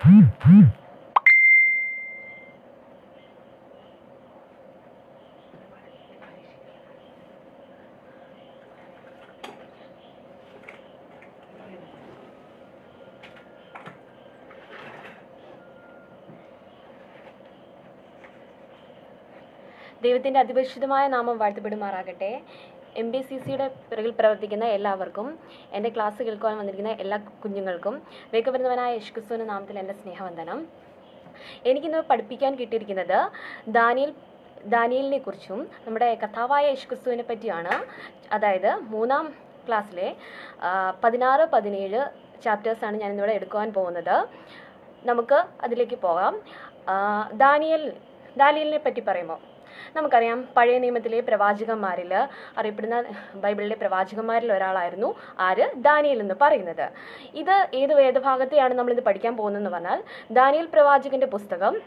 ദൈവത്തിൻ്റെ അതിപരിശുദ്ധമായ നാമം വാഴ്ത്തപ്പെടുമാറാകട്ടെ എം ബി സി സിയുടെ പിറകിൽ പ്രവർത്തിക്കുന്ന എല്ലാവർക്കും എൻ്റെ ക്ലാസ് കേൾക്കുവാൻ വന്നിരിക്കുന്ന എല്ലാ കുഞ്ഞുങ്ങൾക്കും വേഗവരുന്നവനായ യേശുക്രിസ്തുവിൻ്റെ നാമത്തിൽ എൻ്റെ സ്നേഹവന്ദനം എനിക്കിന്ന് പഠിപ്പിക്കാൻ കിട്ടിയിരിക്കുന്നത് ദാനിയൽ ദാനിയലിനെ കുറിച്ചും നമ്മുടെ കഥാവായ യേശുക്രിസ്തുവിനെ പറ്റിയാണ് അതായത് മൂന്നാം ക്ലാസ്സിലെ ആ, പതിനാറ് പതിനേഴ് ചാപ്റ്റേഴ്സാണ് ഞാൻ ഇന്നിവിടെ എടുക്കുവാൻ പോകുന്നത് നമുക്ക് അതിലേക്ക് പോകാം ആ, ദാനിയൽ ദാനിയലിനെ പറ്റി പറയുമ്പോൾ നമുക്കറിയാം പഴയ നിയമത്തിലെ പ്രവാചകന്മാരിൽ അറിയപ്പെടുന്ന ബൈബിളിലെ പ്രവാചകന്മാരിൽ ഒരാളായിരുന്നു ആര് ദാനിയൽ എന്ന് പറയുന്നത് ഇത് ഏത് വേദഭാഗത്തെയാണ് നമ്മൾ ഇത് പഠിക്കാൻ പോകുന്നതെന്ന് പറഞ്ഞാൽ ദാനിയൽ പ്രവാചകന്റെ പുസ്തകം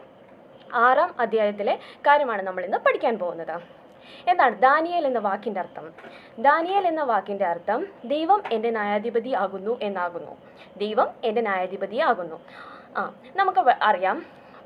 ആറാം അധ്യായത്തിലെ കാര്യമാണ് നമ്മൾ ഇന്ന് പഠിക്കാൻ പോകുന്നത് എന്താണ് ദാനിയേൽ എന്ന വാക്കിന്റെ അർത്ഥം ദാനിയേൽ എന്ന വാക്കിന്റെ അർത്ഥം ദൈവം എൻ്റെ ന്യായാധിപതി ആകുന്നു എന്നാകുന്നു ദൈവം എൻ്റെ ന്യായാധിപതി ആകുന്നു ആ നമുക്ക് വ- അറിയാം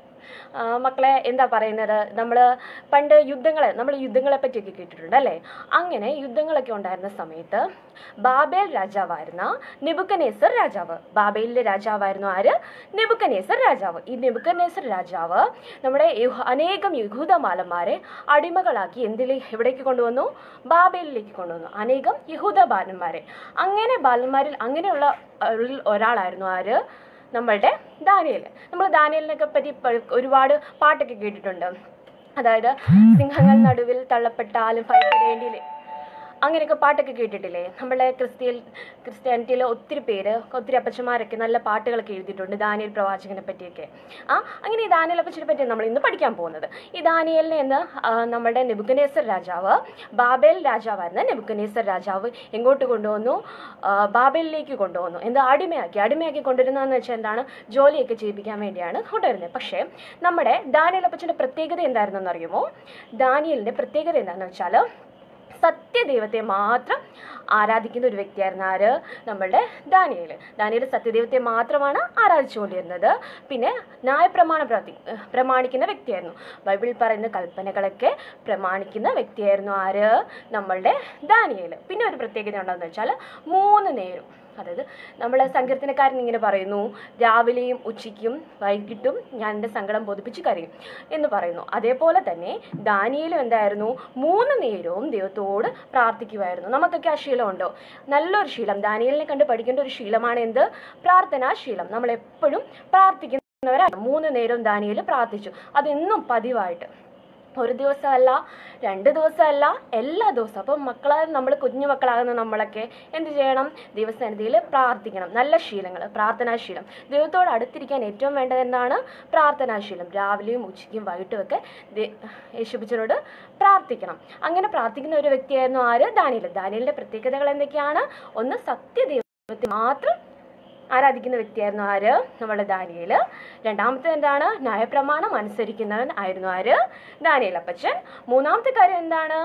ആ, മക്കളെ എന്താ പറയുന്നത് നമ്മൾ പണ്ട് യുദ്ധങ്ങളെ നമ്മൾ യുദ്ധങ്ങളെ പറ്റിയൊക്കെ കേട്ടിട്ടുണ്ട് അല്ലേ അങ്ങനെ യുദ്ധങ്ങളൊക്കെ ഉണ്ടായിരുന്ന സമയത്ത് ബാബേൽ രാജാവായിരുന്ന നെബുക്കനേസർ രാജാവ് ബാബേലിലെ രാജാവായിരുന്നു ആര് നെബുക്കനേസർ രാജാവ് ഈ നെബുക്കനേസർ രാജാവ് നമ്മുടെ യഹൂ- അനേകം യഹൂദമാലന്മാരെ അടിമകളാക്കി എന്തിലേ എവിടേക്ക് കൊണ്ടുവന്നു ബാബേലിലേക്ക് കൊണ്ടുവന്നു അനേകം യഹൂദ ബാലന്മാരെ അങ്ങനെ ബാലന്മാരിൽ അങ്ങനെയുള്ള ഉള്ളിൽ ഒരാളായിരുന്നു ആര് നമ്മളുടെ ദാനിയൽ നമ്മൾ ദാനിയലിനൊക്കെ പറ്റി പ- ഒരുപാട് പാട്ടൊക്കെ കേട്ടിട്ടുണ്ട് അതായത് സിംഹങ്ങൾ നടുവിൽ തള്ളപ്പെട്ടാലും ഭയപ്പെടേണ്ടിയില്ലേ അങ്ങനെയൊക്കെ പാട്ടൊക്കെ കേട്ടിട്ടില്ലേ നമ്മളെ ക്രിസ്ത്യൻ ക്രിസ്ത്യാനിറ്റിയിൽ ഒത്തിരി പേര് ഒത്തിരി അപ്പച്ചന്മാരൊക്കെ നല്ല പാട്ടുകളൊക്കെ എഴുതിയിട്ടുണ്ട് ദാനിയൽ പ്രവാചകനെ പറ്റിയൊക്കെ ആ അങ്ങനെ ഈ ദാനിയൽ അപ്പച്ചനെ പറ്റി നമ്മൾ ഇന്ന് പഠിക്കാൻ പോകുന്നത് ഈ ദാനിയലിനെ എന്ന് ആ, നമ്മുടെ നെബുക്കനേസർ രാജാവ് ബാബേൽ രാജാവായിരുന്ന നെബുക്കനേസർ രാജാവ് എങ്ങോട്ട് കൊണ്ടുവന്നു ആ, ബാബേലിലേക്ക് കൊണ്ടുവന്നു എന്താ അടിമയാക്കി അടിമയാക്കി കൊണ്ടുവരുന്നതെന്ന് വെച്ചാൽ എന്താണ് ജോലിയൊക്കെ ചെയ്യിപ്പിക്കാൻ വേണ്ടിയാണ് കൊണ്ടുവരുന്നത് പക്ഷേ നമ്മുടെ ദാനിയൽ അപ്പച്ചൻ്റെ പ്രത്യേകത എന്തായിരുന്നെന്ന് അറിയുമോ ദാനിയലിൻ്റെ പ്രത്യേകത എന്താണെന്ന് വെച്ചാൽ സത്യദൈവത്തെ മാത്രം ആരാധിക്കുന്ന ഒരു വ്യക്തിയായിരുന്നു ആര് നമ്മളുടെ ദാനിയേൽ ദാനിയേൽ സത്യദൈവത്തെ മാത്രമാണ് ആരാധിച്ചുകൊണ്ടിരുന്നത് പിന്നെ ന്യായപ്രമാണം പ്രവർത്തി പ്രമാണിക്കുന്ന വ്യക്തിയായിരുന്നു ബൈബിളിൽ പറയുന്ന കൽപ്പനകളൊക്കെ പ്രമാണിക്കുന്ന വ്യക്തിയായിരുന്നു ആര് നമ്മളുടെ ദാനിയേൽ പിന്നെ ഒരു പ്രത്യേകത ഉണ്ടെന്ന് വെച്ചാൽ മൂന്ന് നേരം അതായത് നമ്മൾ സങ്കീർത്തനക്കാരൻ ഇങ്ങനെ പറയുന്നു രാവിലെയും ഉച്ചയ്ക്കും വൈകിട്ടും ഞാൻ എൻ്റെ സങ്കടം ബോധിപ്പിച്ച് കരയും എന്ന് പറയുന്നു അതേപോലെ തന്നെ ദാനിയേലും എന്തായിരുന്നു മൂന്ന് നേരവും ദൈവത്തോട് പ്രാർത്ഥിക്കുമായിരുന്നു നമുക്കൊക്കെ ആ ശീലമുണ്ടോ നല്ലൊരു ശീലം ദാനിയേലിനെ കണ്ട് പഠിക്കേണ്ട ഒരു ശീലമാണ് എന്ത് പ്രാർത്ഥനാ ശീലം നമ്മൾ എപ്പോഴും പ്രാർത്ഥിക്കുന്നവരാണ് മൂന്ന് നേരവും ദാനിയേൽ പ്രാർത്ഥിച്ചു അതെന്നും പതിവായിട്ട് ഒരു ദിവസമല്ല രണ്ട് ദിവസമല്ല എല്ലാ ദിവസവും അപ്പം മക്കളെ നമ്മൾ കുഞ്ഞു മക്കളാകുന്ന നമ്മളൊക്കെ എന്ത് ചെയ്യണം ദൈവസന്നിധിയിൽ പ്രാർത്ഥിക്കണം നല്ല ശീലങ്ങൾ പ്രാർത്ഥനാശീലം ദൈവത്തോട് അടുത്തിരിക്കാൻ ഏറ്റവും വേണ്ടത് എന്താണ് പ്രാർത്ഥനാശീലം രാവിലെയും ഉച്ചയ്ക്കും വൈകിട്ടും ഒക്കെ ദേ- യേശുപ്പിച്ചനോട് പ്രാർത്ഥിക്കണം അങ്ങനെ പ്രാർത്ഥിക്കുന്ന ഒരു വ്യക്തിയായിരുന്നു ആര് ദാനിയൽ ദാനിയലിന്റെ പ്രത്യേകതകൾ എന്തൊക്കെയാണ് ഒന്ന് സത്യദൈവത്തെ മാത്രം ആരാധിക്കുന്ന വ്യക്തിയായിരുന്നു ആര് നമ്മുടെ ദാനിയേൽ രണ്ടാമത്തെ എന്താണ് ന്യായപ്രമാണം അനുസരിക്കുന്നവൻ ആയിരുന്നു ആര് ദാനിയേൽ അപ്പച്ചൻ മൂന്നാമത്തെ കാര്യം എന്താണ്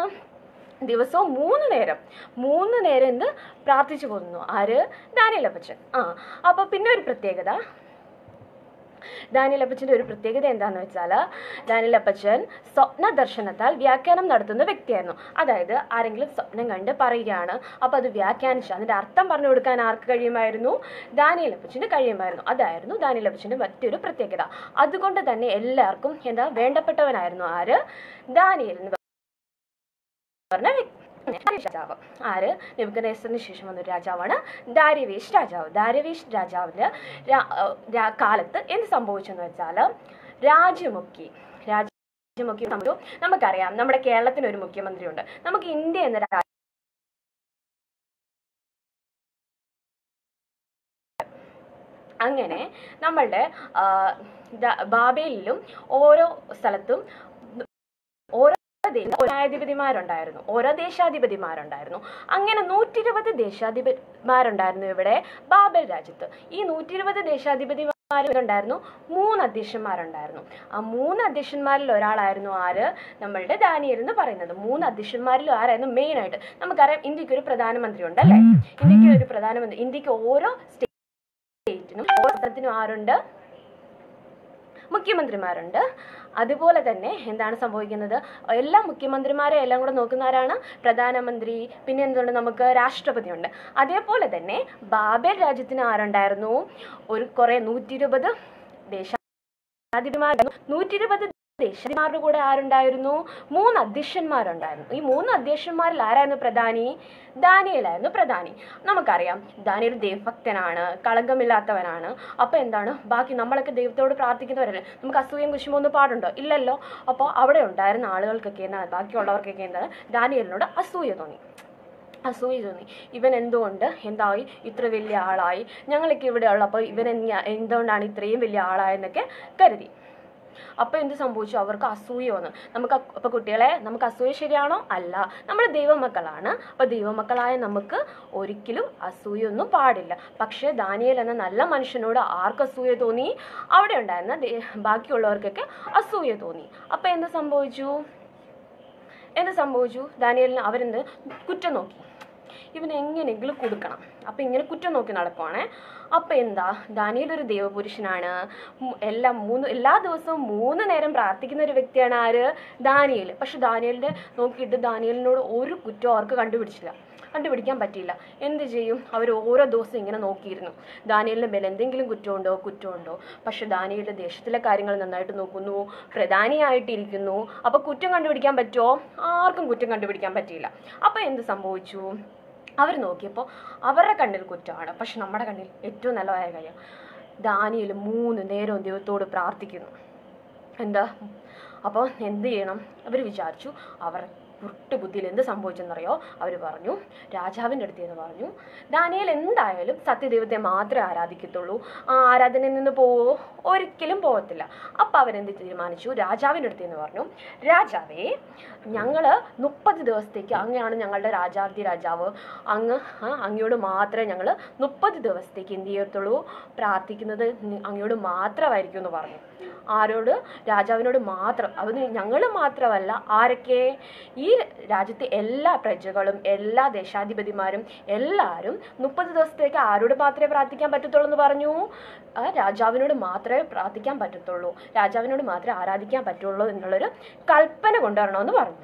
ദിവസവും മൂന്ന് നേരം മൂന്ന് നേരം എന്ത് പ്രാർത്ഥിച്ചു പോകുന്നു ആര് ദാനിയേൽ അപ്പച്ചൻ ആ അപ്പോൾ പിന്നെ ഒരു പ്രത്യേകത ദാനിയൽ അപ്പച്ചൻ്റെ ഒരു പ്രത്യേകത എന്താണെന്ന് വെച്ചാൽ ദാനിയൽ അപ്പച്ചൻ സ്വപ്ന ദർശനത്താൽ വ്യാഖ്യാനം നടത്തുന്ന വ്യക്തിയായിരുന്നു അതായത് ആരെങ്കിലും സ്വപ്നം കണ്ട് പറയുകയാണ് അപ്പോൾ അത് വ്യാഖ്യാനിച്ച് അതിൻ്റെ അർത്ഥം പറഞ്ഞു കൊടുക്കാൻ ആർക്ക് കഴിയുമായിരുന്നു ദാനിയൽ അപ്പച്ചന് കഴിയുമായിരുന്നു അതായിരുന്നു ദാനിയൽ അപ്പച്ചൻ്റെ മറ്റൊരു പ്രത്യേകത അതുകൊണ്ട് തന്നെ എല്ലാവർക്കും എന്താ വേണ്ടപ്പെട്ടവനായിരുന്നു ആര് ദാനിയൽ എന്ന് പറഞ്ഞ വ്യക്തി രാജാവ് ആര് നെബുക്കനേസറിന് ശേഷം വന്ന ഒരു രാജാവാണ് ദാര്യവേഷ് രാജാവ് ദാര്യവേഷ് രാജാവിന് രാ- ഏർ രാ- കാലത്ത് എന്ത് സംഭവിച്ചെന്ന് വെച്ചാൽ രാജ്യമൊക്കെ രാജ്യമൊക്കെ സംഭവിച്ചു നമുക്കറിയാം നമ്മുടെ കേരളത്തിന് ഒരു മുഖ്യമന്ത്രിയുണ്ട് നമുക്ക് ഇന്ത്യ എന്ന രാ- അങ്ങനെ നമ്മളുടെ ആ, ദ- ബാബേലിലും ഓരോ സ്ഥലത്തും ഓരോ ദേ- ന്യായാധിപതിമാരുണ്ടായിരുന്നു ഓരോ ദേശാധിപതിമാരുണ്ടായിരുന്നു അങ്ങനെ നൂറ്റി ഇരുപത് ദേശാധിപതിമാരുണ്ടായിരുന്നു ഇവിടെ ബാബൽ രാജ്യത്ത് ഈ നൂറ്റി ഇരുപത് ദേശാധിപതിമാരുണ്ടായിരുന്നു മൂന്ന് അധ്യക്ഷന്മാരുണ്ടായിരുന്നു ആ മൂന്ന് അധ്യക്ഷന്മാരിൽ ഒരാളായിരുന്നു ആര് നമ്മളുടെ ദാനിയൽ എന്ന് പറയുന്നത് മൂന്ന് അധ്യക്ഷന്മാരിൽ ആരായിരുന്നു മെയിൻ ആയിട്ട് നമുക്കറിയാം ഇന്ത്യക്ക് ഒരു പ്രധാനമന്ത്രി ഉണ്ട് അല്ലേ ഇന്ത്യക്ക് ഒരു പ്രധാനമന്ത്രി ഇന്ത്യക്ക് ഓരോ സ്റ്റേറ്റിനും ഓരോ സ്ഥലത്തിനും ആരുണ്ട് മുഖ്യമന്ത്രിമാരുണ്ട് അതുപോലെ തന്നെ എന്താണ് സംഭവിക്കുന്നത് എല്ലാ മുഖ്യമന്ത്രിമാരെ എല്ലാം കൂടെ നോക്കുന്നവരാണ് പ്രധാനമന്ത്രി പിന്നെ എന്തുണ്ട് നമുക്ക് രാഷ്ട്രപതിയുണ്ട് അതേപോലെ തന്നെ ബാബേൽ രാജ്യത്തിന് ആരുണ്ടായിരുന്നു ഒരു കുറേ നൂറ്റി ഇരുപത് ദേശാധിപന്മാർ നൂറ്റി ഇരുപത് ദേശാധിപന്മാരുടെ കൂടെ ആരുണ്ടായിരുന്നു മൂന്ന് അധ്യക്ഷന്മാരുണ്ടായിരുന്നു ഈ മൂന്ന് അധ്യക്ഷന്മാരിൽ ആരായിരുന്നു പ്രധാനി ദാനിയലായിരുന്നു പ്രധാനി നമുക്കറിയാം ദാനിയൽ ദൈവഭക്തനാണ് കളങ്കമില്ലാത്തവനാണ് അപ്പോൾ എന്താണ് ബാക്കി നമ്മളൊക്കെ ദൈവത്തോട് പ്രാർത്ഥിക്കുന്നവരല്ലേ നമുക്ക് അസൂയം കുശുമൊന്നും പാടുണ്ടോ ഇല്ലല്ലോ അപ്പോൾ അവിടെ ഉണ്ടായിരുന്ന ആളുകൾക്കൊക്കെ എന്താണ് ബാക്കിയുള്ളവർക്കൊക്കെ എന്താണ് ദാനിയലിനോട് അസൂയ തോന്നി അസൂയ തോന്നി ഇവൻ എന്തുകൊണ്ട് എന്തായി ഇത്ര വലിയ ആളായി ഞങ്ങളൊക്കെ ഇവിടെ ഉള്ളപ്പോൾ ഇവൻ എങ്ങ- എന്തുകൊണ്ടാണ് ഇത്രയും വലിയ ആളായെന്നൊക്കെ കരുതി അപ്പോൾ എന്ത് സംഭവിച്ചു അവർക്ക് അസൂയ വന്നു നമുക്ക് അപ്പോൾ കുട്ടികളെ നമുക്ക് അസൂയ ശരിയാണോ അല്ല നമ്മൾ ദൈവമക്കളാണ് അപ്പോൾ ദൈവമക്കളായ നമുക്ക് ഒരിക്കലും അസൂയൊന്നും പാടില്ല പക്ഷേ ദാനിയേൽ എന്ന നല്ല മനുഷ്യനോട് ആർക്ക് അസൂയ തോന്നി അവിടെ ഉണ്ടായിരുന്ന ദേ- ബാക്കിയുള്ളവർക്കൊക്കെ അസൂയ തോന്നി അപ്പോൾ എന്ത് സംഭവിച്ചു എന്ത് സംഭവിച്ചു ദാനിയലിന് അവരെന്ത് കുറ്റം നോക്കി ഇവന് എങ്ങനെയെങ്കിലും കൊടുക്കണം അപ്പം ഇങ്ങനെ കുറ്റം നോക്കി നടക്കുവാണേ അപ്പം എന്താ ദാനിയൽ ഒരു ദൈവപുരുഷനാണ് മു- എല്ലാ മൂന്ന് എല്ലാ ദിവസവും മൂന്ന് നേരം പ്രാർത്ഥിക്കുന്ന ഒരു വ്യക്തിയാണ് ആര് ദാനിയൽ പക്ഷെ ദാനിയലിൻ്റെ നോക്കിയിട്ട് ദാനിയലിനോട് ഒരു കുറ്റവും അവർക്ക് കണ്ടുപിടിച്ചില്ല കണ്ടുപിടിക്കാൻ പറ്റിയില്ല എന്ത് ചെയ്യും അവർ ഓരോ ദിവസം ഇങ്ങനെ നോക്കിയിരുന്നു ദാനിയലിൻ്റെ മേലെ എന്തെങ്കിലും കുറ്റമുണ്ടോ കുറ്റമുണ്ടോ പക്ഷെ ദാനിയലിൻ്റെ ദേശത്തിലെ കാര്യങ്ങൾ നന്നായിട്ട് നോക്കുന്നു പ്രധാനിയായിട്ടിരിക്കുന്നു അപ്പോൾ കുറ്റം കണ്ടുപിടിക്കാൻ പറ്റുമോ ആർക്കും കുറ്റം കണ്ടുപിടിക്കാൻ പറ്റിയില്ല അപ്പോൾ എന്ത് സംഭവിച്ചു അവർ നോക്കിയപ്പോൾ അവരുടെ കണ്ണിൽ കുറ്റമാണ് പക്ഷെ നമ്മുടെ കണ്ണിൽ ഏറ്റവും നല്ലതായ കാര്യം ദാനിയൽ മൂന്ന് നേരവും ദൈവത്തോട് പ്രാർത്ഥിക്കുന്നു എന്താ അപ്പോൾ എന്ത് ചെയ്യണം അവർ വിചാരിച്ചു അവർ കുരുട്ട് ബുദ്ധിയിൽ എന്ത് സംഭവിച്ചെന്നറിയോ അവർ പറഞ്ഞു രാജാവിൻ്റെ അടുത്ത് എന്ന് പറഞ്ഞു ദാനിയേൽ എന്തായാലും സത്യദൈവത്തെ മാത്രമേ ആരാധിക്കത്തുള്ളൂ ആ ആരാധനയിൽ നിന്ന് പോവോ ഒരിക്കലും പോകത്തില്ല അപ്പം അവരെന്ത് തീരുമാനിച്ചു രാജാവിൻ്റെ അടുത്ത് എന്ന് പറഞ്ഞു രാജാവേ ഞങ്ങൾ മുപ്പത് ദിവസത്തേക്ക് അങ്ങയാണ് ഞങ്ങളുടെ രാജാതി രാജാവ് അങ്ങ് ആ, അങ്ങയോട് മാത്രമേ ഞങ്ങൾ മുപ്പത് ദിവസത്തേക്ക് എന്ത് ചെയ്യത്തുള്ളൂ പ്രാർത്ഥിക്കുന്നത് നി- അങ്ങയോട് മാത്രമായിരിക്കും എന്ന് പറഞ്ഞു ആരോട് രാജാവിനോട് മാത്രം അത് ഞങ്ങൾ മാത്രമല്ല ആരൊക്കെ ഈ രാജ്യത്തെ എല്ലാ പ്രജകളും എല്ലാ ദേശാധിപതിമാരും എല്ലാവരും മുപ്പത് ദിവസത്തേക്ക് ആരോട് മാത്രമേ പ്രാർത്ഥിക്കാൻ പറ്റത്തുള്ളൂ എന്ന് പറഞ്ഞു ആ രാജാവിനോട് മാത്രമേ പ്രാർത്ഥിക്കാൻ പറ്റത്തുള്ളൂ രാജാവിനോട് മാത്രമേ ആരാധിക്കാൻ പറ്റുള്ളൂ എന്നുള്ളൊരു കൽപ്പന കൊണ്ടുവരണമെന്ന് പറഞ്ഞു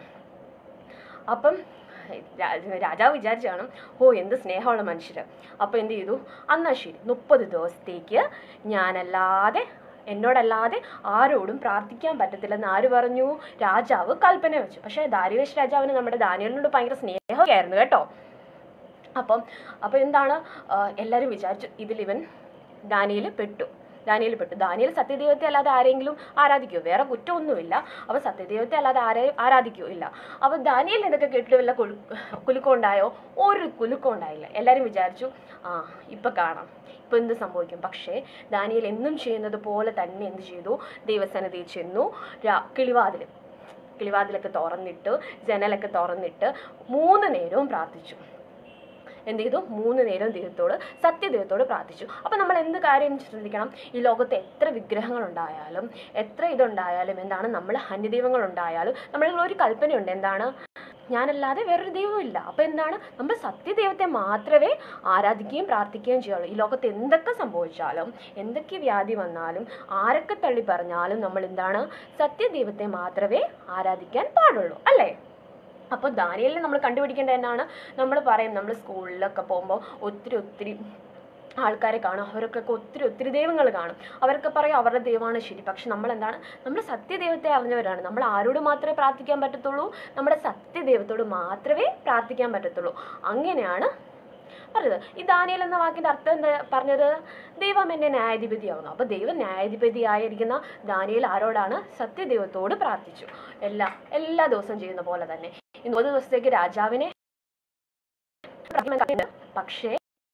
അപ്പം രാ- രാജാവ് വിചാരിച്ചു കാണും ഓ എന്ത് സ്നേഹമുള്ള മനുഷ്യർ അപ്പോൾ എന്ത് ചെയ്തു എന്നാ ശരി മുപ്പത് ദിവസത്തേക്ക് ഞാനല്ലാതെ എന്നോടല്ലാതെ ആരോടും പ്രാർത്ഥിക്കാൻ പറ്റത്തില്ലെന്ന് ആര് പറഞ്ഞു രാജാവ് കൽപ്പന വെച്ചു പക്ഷേ ദാരിവേശ് രാജാവിന് നമ്മുടെ ദാനിയലിനോട് ഭയങ്കര സ്നേഹമൊക്കെ ആയിരുന്നു കേട്ടോ അപ്പം അപ്പോൾ എന്താണ് ആ, എല്ലാവരും വിചാരിച്ചു ഇതിൽ ഇവൻ ദാനിയിൽ പെട്ടു ദാനിയിൽ പെട്ടു ദാനിയിൽ സത്യദൈവത്തെ അല്ലാതെ ആരെങ്കിലും ആരാധിക്കുമോ വേറെ കുറ്റമൊന്നുമില്ല അപ്പോൾ സത്യദൈവത്തെ അല്ലാതെ ആരെ ആരാധിക്കുമോ ഇല്ല അപ്പോൾ ദാനിയിൽ ഇതൊക്കെ കേട്ടിട്ട് വല്ല കുലു കുലുക്കം ഉണ്ടായോ ഒരു കുലുക്കം ഉണ്ടായില്ല എല്ലാവരും വിചാരിച്ചു ആ ഇപ്പം കാണാം ഇപ്പം എന്ത് സംഭവിക്കും പക്ഷേ ദാനിയൽ എന്നും ചെയ്യുന്നത് പോലെ തന്നെ എന്ത് ചെയ്തു ദൈവസന്നിധിയിൽ ചെന്നു രാ കിളിവാതിൽ കിളിവാതിലൊക്കെ തുറന്നിട്ട് ജനലൊക്കെ തുറന്നിട്ട് മൂന്ന് നേരവും പ്രാർത്ഥിച്ചു എന്ത് ചെയ്തു മൂന്ന് നേരം ദൈവത്തോട് സത്യദൈവത്തോട് പ്രാർത്ഥിച്ചു അപ്പം നമ്മൾ എന്ത് കാര്യം ശ്രദ്ധിക്കണം ഈ ലോകത്ത് എത്ര വിഗ്രഹങ്ങളുണ്ടായാലും എത്ര ഇതുണ്ടായാലും എന്താണ് നമ്മൾ അന്യദൈവങ്ങളുണ്ടായാലും നമ്മളിൽ ഒരു കൽപ്പനയുണ്ട് എന്താണ് ഞാനല്ലാതെ വേറൊരു ദൈവവും ഇല്ല അപ്പം എന്താണ് നമ്മൾ സത്യദൈവത്തെ മാത്രമേ ആരാധിക്കുകയും പ്രാർത്ഥിക്കുകയും ചെയ്യുള്ളൂ ഈ ലോകത്ത് എന്തൊക്കെ സംഭവിച്ചാലും എന്തൊക്കെ വ്യാധി വന്നാലും ആരൊക്കെ തള്ളി പറഞ്ഞാലും നമ്മൾ എന്താണ് സത്യദൈവത്തെ മാത്രമേ ആരാധിക്കാൻ പാടുള്ളൂ അല്ലേ അപ്പോൾ ദാനിയലിനെ നമ്മൾ കണ്ടുപിടിക്കേണ്ട എന്നാണ് നമ്മൾ പറയും നമ്മൾ സ്കൂളിലൊക്കെ പോകുമ്പോൾ ഒത്തിരി ഒത്തിരി ആൾക്കാരെ കാണും അവരൊക്കെ ഒത്തിരി ഒത്തിരി ദൈവങ്ങൾ കാണും അവരൊക്കെ പറയും അവരുടെ ദൈവമാണ് ശരി പക്ഷെ നമ്മൾ എന്താണ് നമ്മൾ സത്യദൈവത്തെ അറിഞ്ഞവരാണ് നമ്മൾ ആരോട് മാത്രമേ പ്രാർത്ഥിക്കാൻ പറ്റത്തുള്ളൂ നമ്മുടെ സത്യദൈവത്തോട് മാത്രമേ പ്രാർത്ഥിക്കാൻ പറ്റത്തുള്ളൂ അങ്ങനെയാണ് പറഞ്ഞത് ഈ ദാനിയൽ എന്ന വാക്കിന്റെ അർത്ഥം എന്താ പറഞ്ഞത് ദൈവം എന്നെ ന്യായാധിപതിയാവുന്നു അപ്പൊ ദൈവം ന്യായാധിപതിയായിരിക്കുന്ന ദാനിയൽ ആരോടാണ് സത്യദൈവത്തോട് പ്രാർത്ഥിച്ചു എല്ലാ എല്ലാ ദിവസവും ചെയ്യുന്ന പോലെ തന്നെ ഇന്ന് ഒരു ദിവസത്തേക്ക് രാജാവിനെ പ്രാർത്ഥിക്കാൻ കഴിയില്ല. പക്ഷേ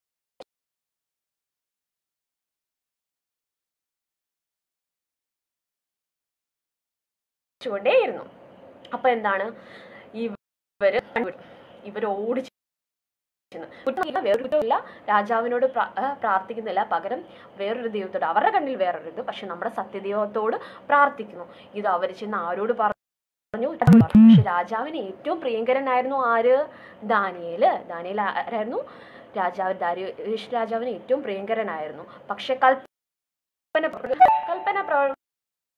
ുകൊണ്ടേയിരുന്നു അപ്പൊ എന്താണ് ഇവര് ഇവർ ഓടി ചെന്ന് കുറ്റമില്ല വേറൊരു കുറ്റമില്ല രാജാവിനോട് പ്രാ- ആ, പ്രാർത്ഥിക്കുന്നില്ല പകരം വേറൊരു ദൈവത്തോട് അവരുടെ കണ്ണിൽ വേറൊരു ഇത് പക്ഷെ നമ്മുടെ സത്യദൈവത്തോട് പ്രാർത്ഥിക്കുന്നു ഇത് അവർ ചെന്ന് ആരോട് പറഞ്ഞു പക്ഷെ രാജാവിന് ഏറ്റവും പ്രിയങ്കരനായിരുന്നു ആര് ദാനിയേല് ദാനിയേൽ ആരായിരുന്നു രാജാവ് ദാരിയേഷ് രാജാവിന് ഏറ്റവും പ്രിയങ്കരനായിരുന്നു പക്ഷെ കൽപ്പന കൽപ്പന പ്ര-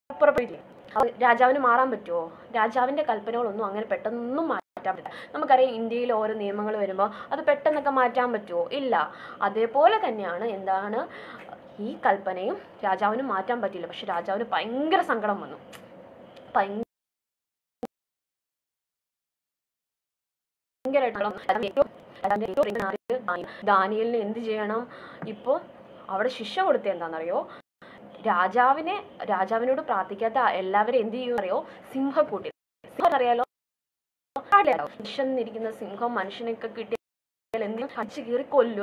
പുറപ്പെടില്ലേ അത് രാജാവിന് മാറാൻ പറ്റുമോ രാജാവിൻ്റെ കൽപ്പനകളൊന്നും അങ്ങനെ പെട്ടെന്നൊന്നും മാറ്റാൻ പറ്റില്ല നമുക്കറിയാം ഇന്ത്യയിൽ ഓരോ നിയമങ്ങൾ വരുമ്പോൾ അത് പെട്ടെന്നൊക്കെ മാറ്റാൻ പറ്റുമോ ഇല്ല അതേപോലെ തന്നെയാണ് എന്താണ് ഈ കൽപ്പനയും രാജാവിന് മാറ്റാൻ പറ്റില്ല പക്ഷെ രാജാവിന് ഭയങ്കര സങ്കടം വന്നു ഭയങ്കര ദാനിയലിന് എന്ത് ചെയ്യണം ഇപ്പോൾ അവിടെ ശിക്ഷ കൊടുത്ത എന്താണെന്നറിയോ രാജാവിനെ രാജാവിനോട് പ്രാർത്ഥിക്കാത്ത എല്ലാവരും എന്ത് ചെയ്യും അറിയോ സിംഹക്കൂട്ടിൽ സിംഹം അറിയാലോ വിശന്നിരിക്കുന്ന സിംഹം മനുഷ്യനെയൊക്കെ കിട്ടിയാൽ എന്തെങ്കിലും അടിച്ചു കീറി കൊല്ലും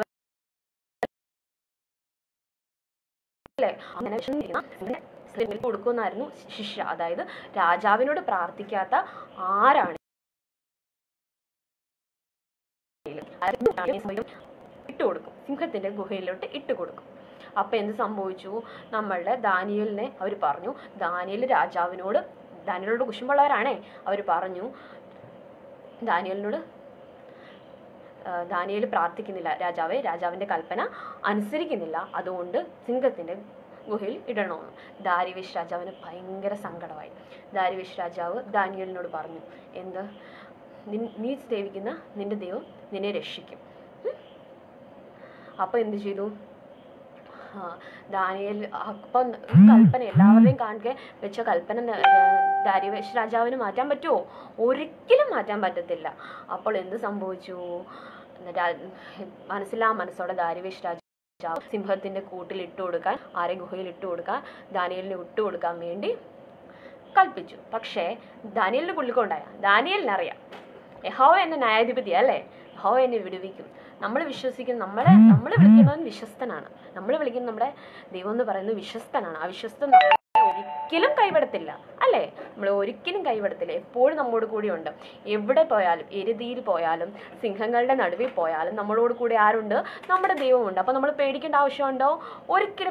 അല്ലേ അങ്ങനെ വിശന്നിരിക്കുന്ന സിംഹത്തിന് കൊടുക്കുമെന്നായിരുന്നു ശിക്ഷ അതായത് രാജാവിനോട് പ്രാർത്ഥിക്കാത്ത ആരാണ് ഇട്ട് കൊടുക്കും സിംഹത്തിന്റെ ഗുഹയിലോട്ട് ഇട്ട് കൊടുക്കും അപ്പൊ എന്ത് സംഭവിച്ചു നമ്മളുടെ ദാനിയലിനെ അവർ പറഞ്ഞു ദാനിയൽ രാജാവിനോട് ദാനിയലോട് കുശുമ്പുള്ളവരാണേ അവർ പറഞ്ഞു ദാനിയലിനോട് ദാനിയൽ പ്രാർത്ഥിക്കുന്നില്ല രാജാവെ രാജാവിന്റെ കൽപ്പന അനുസരിക്കുന്നില്ല അതുകൊണ്ട് സിംഹത്തിന്റെ ഗുഹയിൽ ഇടണമെന്ന് ദാരിവേഷ് രാജാവിന് ഭയങ്കര സങ്കടമായി ദാരിവേഷ് രാജാവ് ദാനിയലിനോട് പറഞ്ഞു എന്ത് നിൻ- നീ സേവിക്കുന്ന നിന്റെ ദൈവം നിന്നെ രക്ഷിക്കും ഉം. അപ്പൊ എന്ത് ചെയ്തു ആ, ദാനിയേൽ അപ്പം കൽപ്പന എല്ലാവരുടെയും കാണുക വെച്ച കൽപ്പന ന- ദാരിവേഷ് രാജാവിന് മാറ്റാൻ പറ്റുമോ ഒരിക്കലും മാറ്റാൻ പറ്റത്തില്ല അപ്പോൾ എന്ത് സംഭവിച്ചു രാ- മനസ്സിലാ മനസ്സോടെ ദാരിവേഷ് രാജാവ് സിംഹത്തിന്റെ കൂട്ടിൽ ഇട്ട് കൊടുക്കാൻ ആരെ ഗുഹയിൽ ഇട്ട് കൊടുക്കാൻ ദാനിയലിന് ഇട്ട് കൊടുക്കാൻ വേണ്ടി കൽപ്പിച്ചു പക്ഷേ ദാനിയലിന് പുള്ളിക്കൊണ്ടായ ദാനിയലിനറിയാം യഹോവ എന്നെ ന്യായാധിപതി അല്ലേ യഹോവ എന്നെ വിടുവിക്കും നമ്മൾ വിശ്വസിക്കുന്ന നമ്മളെ നമ്മൾ വിളിക്കുന്നവൻ വിശ്വസ്തനാണ് നമ്മൾ വിളിക്കുന്ന നമ്മുടെ ദൈവം എന്ന് പറയുന്നത് വിശ്വസ്തനാണ് ആ വിശ്വസ്തൻ നമ്മളെ ഒരിക്കലും കൈവിടത്തില്ല അല്ലേ നമ്മൾ ഒരിക്കലും കൈവിടത്തില്ല എപ്പോഴും നമ്മോട് കൂടി ഉണ്ട് എവിടെ പോയാലും എരുതിയിൽ പോയാലും സിംഹങ്ങളുടെ നടുവിൽ പോയാലും നമ്മളോട് കൂടി ആരുണ്ട് നമ്മുടെ ദൈവമുണ്ട് അപ്പൊ നമ്മൾ പേടിക്കേണ്ട ആവശ്യമുണ്ടോ ഒരിക്കലും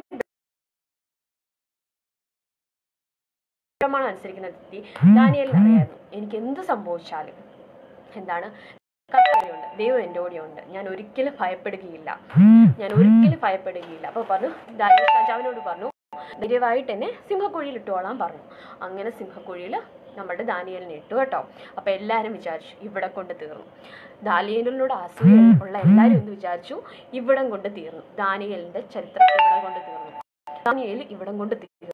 പ്രമാണം അനുസരിക്കുന്ന വ്യക്തി ദാനിയലിന് അറിയായിരുന്നു എനിക്ക് എന്ത് സംഭവിച്ചാലും എന്താണ് കർത്താവിനുണ്ട് ദൈവം എൻ്റെ കൂടെയുണ്ട് ഞാൻ ഒരിക്കലും ഭയപ്പെടുകയില്ല ഞാൻ ഒരിക്കലും ഭയപ്പെടുകയില്ല അപ്പോൾ പറഞ്ഞു ദാനിയൽ രാജാവിനോട് പറഞ്ഞു ധൈര്യമായിട്ട് എന്നെ സിംഹക്കുഴിയിൽ ഇട്ടോളാൻ പറഞ്ഞു അങ്ങനെ സിംഹക്കുഴിയിൽ നമ്മുടെ ദാനിയലിനെ ഇട്ടു കേട്ടോ അപ്പൊ എല്ലാവരും വിചാരിച്ചു ഇവിടെ കൊണ്ട് തീർന്നു ദാനിയലിനോട് അസൂയ ഉള്ള എല്ലാവരും എന്ത് വിചാരിച്ചു ഇവിടം കൊണ്ട് തീർന്നു ദാനിയലിന്റെ ചരിത്രം ഇവിടം കൊണ്ട് തീർന്നു ദാനിയേൽ ഇവിടം കൊണ്ട് തീർന്നു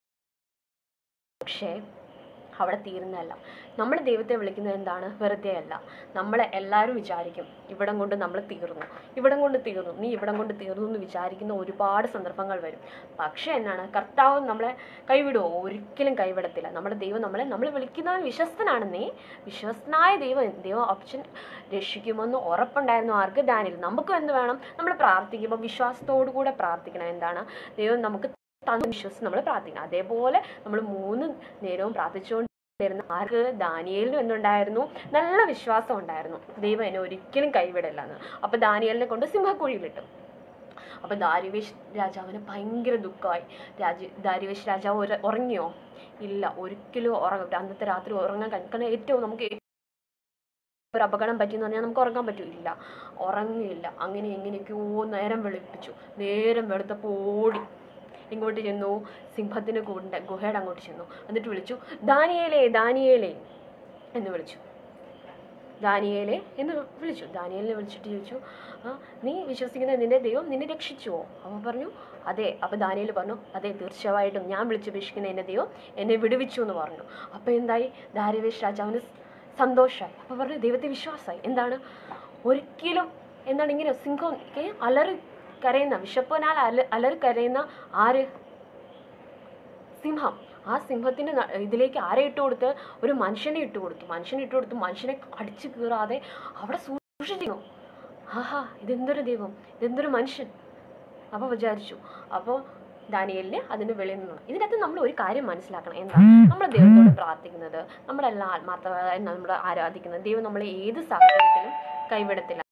പക്ഷേ അവിടെ തീർന്നല്ല നമ്മൾ ദൈവത്തെ വിളിക്കുന്നത് എന്താണ് വെറുതെ അല്ല നമ്മളെ എല്ലാവരും വിചാരിക്കും ഇവിടം കൊണ്ട് നമ്മൾ തീർന്നു ഇവിടം കൊണ്ട് തീർന്നു നീ ഇവിടം കൊണ്ട് തീർന്നു എന്ന് വിചാരിക്കുന്ന ഒരുപാട് സന്ദർഭങ്ങൾ വരും പക്ഷേ എന്നാണ് കർത്താവ് നമ്മളെ കൈവിടുമോ ഒരിക്കലും കൈവിടത്തില്ല നമ്മുടെ ദൈവം നമ്മളെ നമ്മൾ വിളിക്കുന്നവൻ വിശ്വസ്തനാണെന്നേ വിശ്വസ്തനായ ദൈവം ദൈവം ഓപ്ഷൻ രക്ഷിക്കുമെന്ന് ഉറപ്പുണ്ടായിരുന്നു ആർക്ക് ദാനിൽ നമുക്കും എന്ത് വേണം നമ്മൾ പ്രാർത്ഥിക്കുമ്പോൾ വിശ്വാസത്തോടു കൂടെ പ്രാർത്ഥിക്കണം എന്താണ് ദൈവം നമുക്ക് തന്നു വിശ്വസിച്ച് നമ്മൾ പ്രാർത്ഥിക്കണം അതേപോലെ നമ്മൾ മൂന്ന് നേരവും പ്രാർത്ഥിച്ചുകൊണ്ടിരുന്ന ആർക്ക് ദാനിയേലിനും എന്തുണ്ടായിരുന്നു നല്ല വിശ്വാസം ഉണ്ടായിരുന്നു ദൈവം എന്നെ ഒരിക്കലും കൈവിടില്ല എന്ന് അപ്പൊ ദാനിയേലിനെ കൊണ്ട് സിംഹക്കുഴിയിലിട്ടു അപ്പൊ ദാരിവേഷ് രാജാവിന് ഭയങ്കര ദുഃഖമായി രാജ ദാരിവേഷ് രാജാവ് ഒരു ഉറങ്ങിയോ ഇല്ല ഒരിക്കലും ഉറങ്ങ അന്നത്തെ രാത്രി ഉറങ്ങാൻ കഴി- കാരണം ഏറ്റവും നമുക്ക് ഏറ്റവും ഒരു അപകടം പറ്റിയെന്ന് പറഞ്ഞാൽ നമുക്ക് ഉറങ്ങാൻ പറ്റില്ല ഉറങ്ങിയില്ല അങ്ങനെ എങ്ങനെയൊക്കെയോ നേരം വെളുപ്പിച്ചു നേരം വെളുത്തപ്പോൾ ഓടി ഇങ്ങോട്ട് ചെന്നു സിംഹത്തിന് കൂടിൻ്റെ ഗുഹയുടെ അങ്ങോട്ട് ചെന്നു എന്നിട്ട് വിളിച്ചു ദാനിയേലേ ദാനിയേലേ എന്ന് വിളിച്ചു ദാനിയേലെ എന്ന് വിളിച്ചു ദാനിയേലിനെ വിളിച്ചിട്ട് ചോദിച്ചു ആ നീ വിശ്വസിക്കുന്ന നിന്റെ ദൈവം നിന്നെ രക്ഷിച്ചുവോ അവൻ പറഞ്ഞു അതെ അപ്പോൾ ദാനിയേൽ പറഞ്ഞു അതെ തീർച്ചയായിട്ടും ഞാൻ വിളിച്ചപേക്ഷിക്കുന്ന എന്നെ ദൈവം എന്നെ വിടുവിച്ചു എന്ന് പറഞ്ഞു അപ്പോൾ എന്തായി ദാരിവേഷ് രാജാവിന് സന്തോഷമായി അപ്പോൾ പറഞ്ഞു ദൈവത്തെ വിശ്വാസമായി എന്താണ് ഒരിക്കലും എന്താണ് ഇങ്ങനെ സിംഹം ഏ, അലറി കരയുന്ന വിശപ്പനാൽ അല അലറി കരയുന്ന ആര് സിംഹം ആ സിംഹത്തിന് ന- ഇതിലേക്ക് ആരെ ഇട്ട് കൊടുത്ത് ഒരു മനുഷ്യനെ ഇട്ട് കൊടുത്തു മനുഷ്യനെ ഇട്ട് കൊടുത്ത് മനുഷ്യനെ അടിച്ചു കീറാതെ അവിടെ സൂക്ഷിച്ചു ആഹാ ഇതെന്തൊരു ദൈവം ഇതെന്തൊരു മനുഷ്യൻ അപ്പോൾ വിചാരിച്ചു അപ്പോൾ ദാനിയലിന് അതിന് വെളിയിൽ നിന്നു ഇതിനകത്ത് നമ്മൾ ഒരു കാര്യം മനസ്സിലാക്കണം എന്താ നമ്മൾ ദൈവത്തോട് പ്രാർത്ഥിക്കുന്നത് നമ്മളെല്ലാം ആത്മാർത്ഥമായി നമ്മൾ ആരാധിക്കുന്നത് ദൈവം നമ്മളെ ഏത് സാഹചര്യത്തിലും കൈവിടത്തില്ല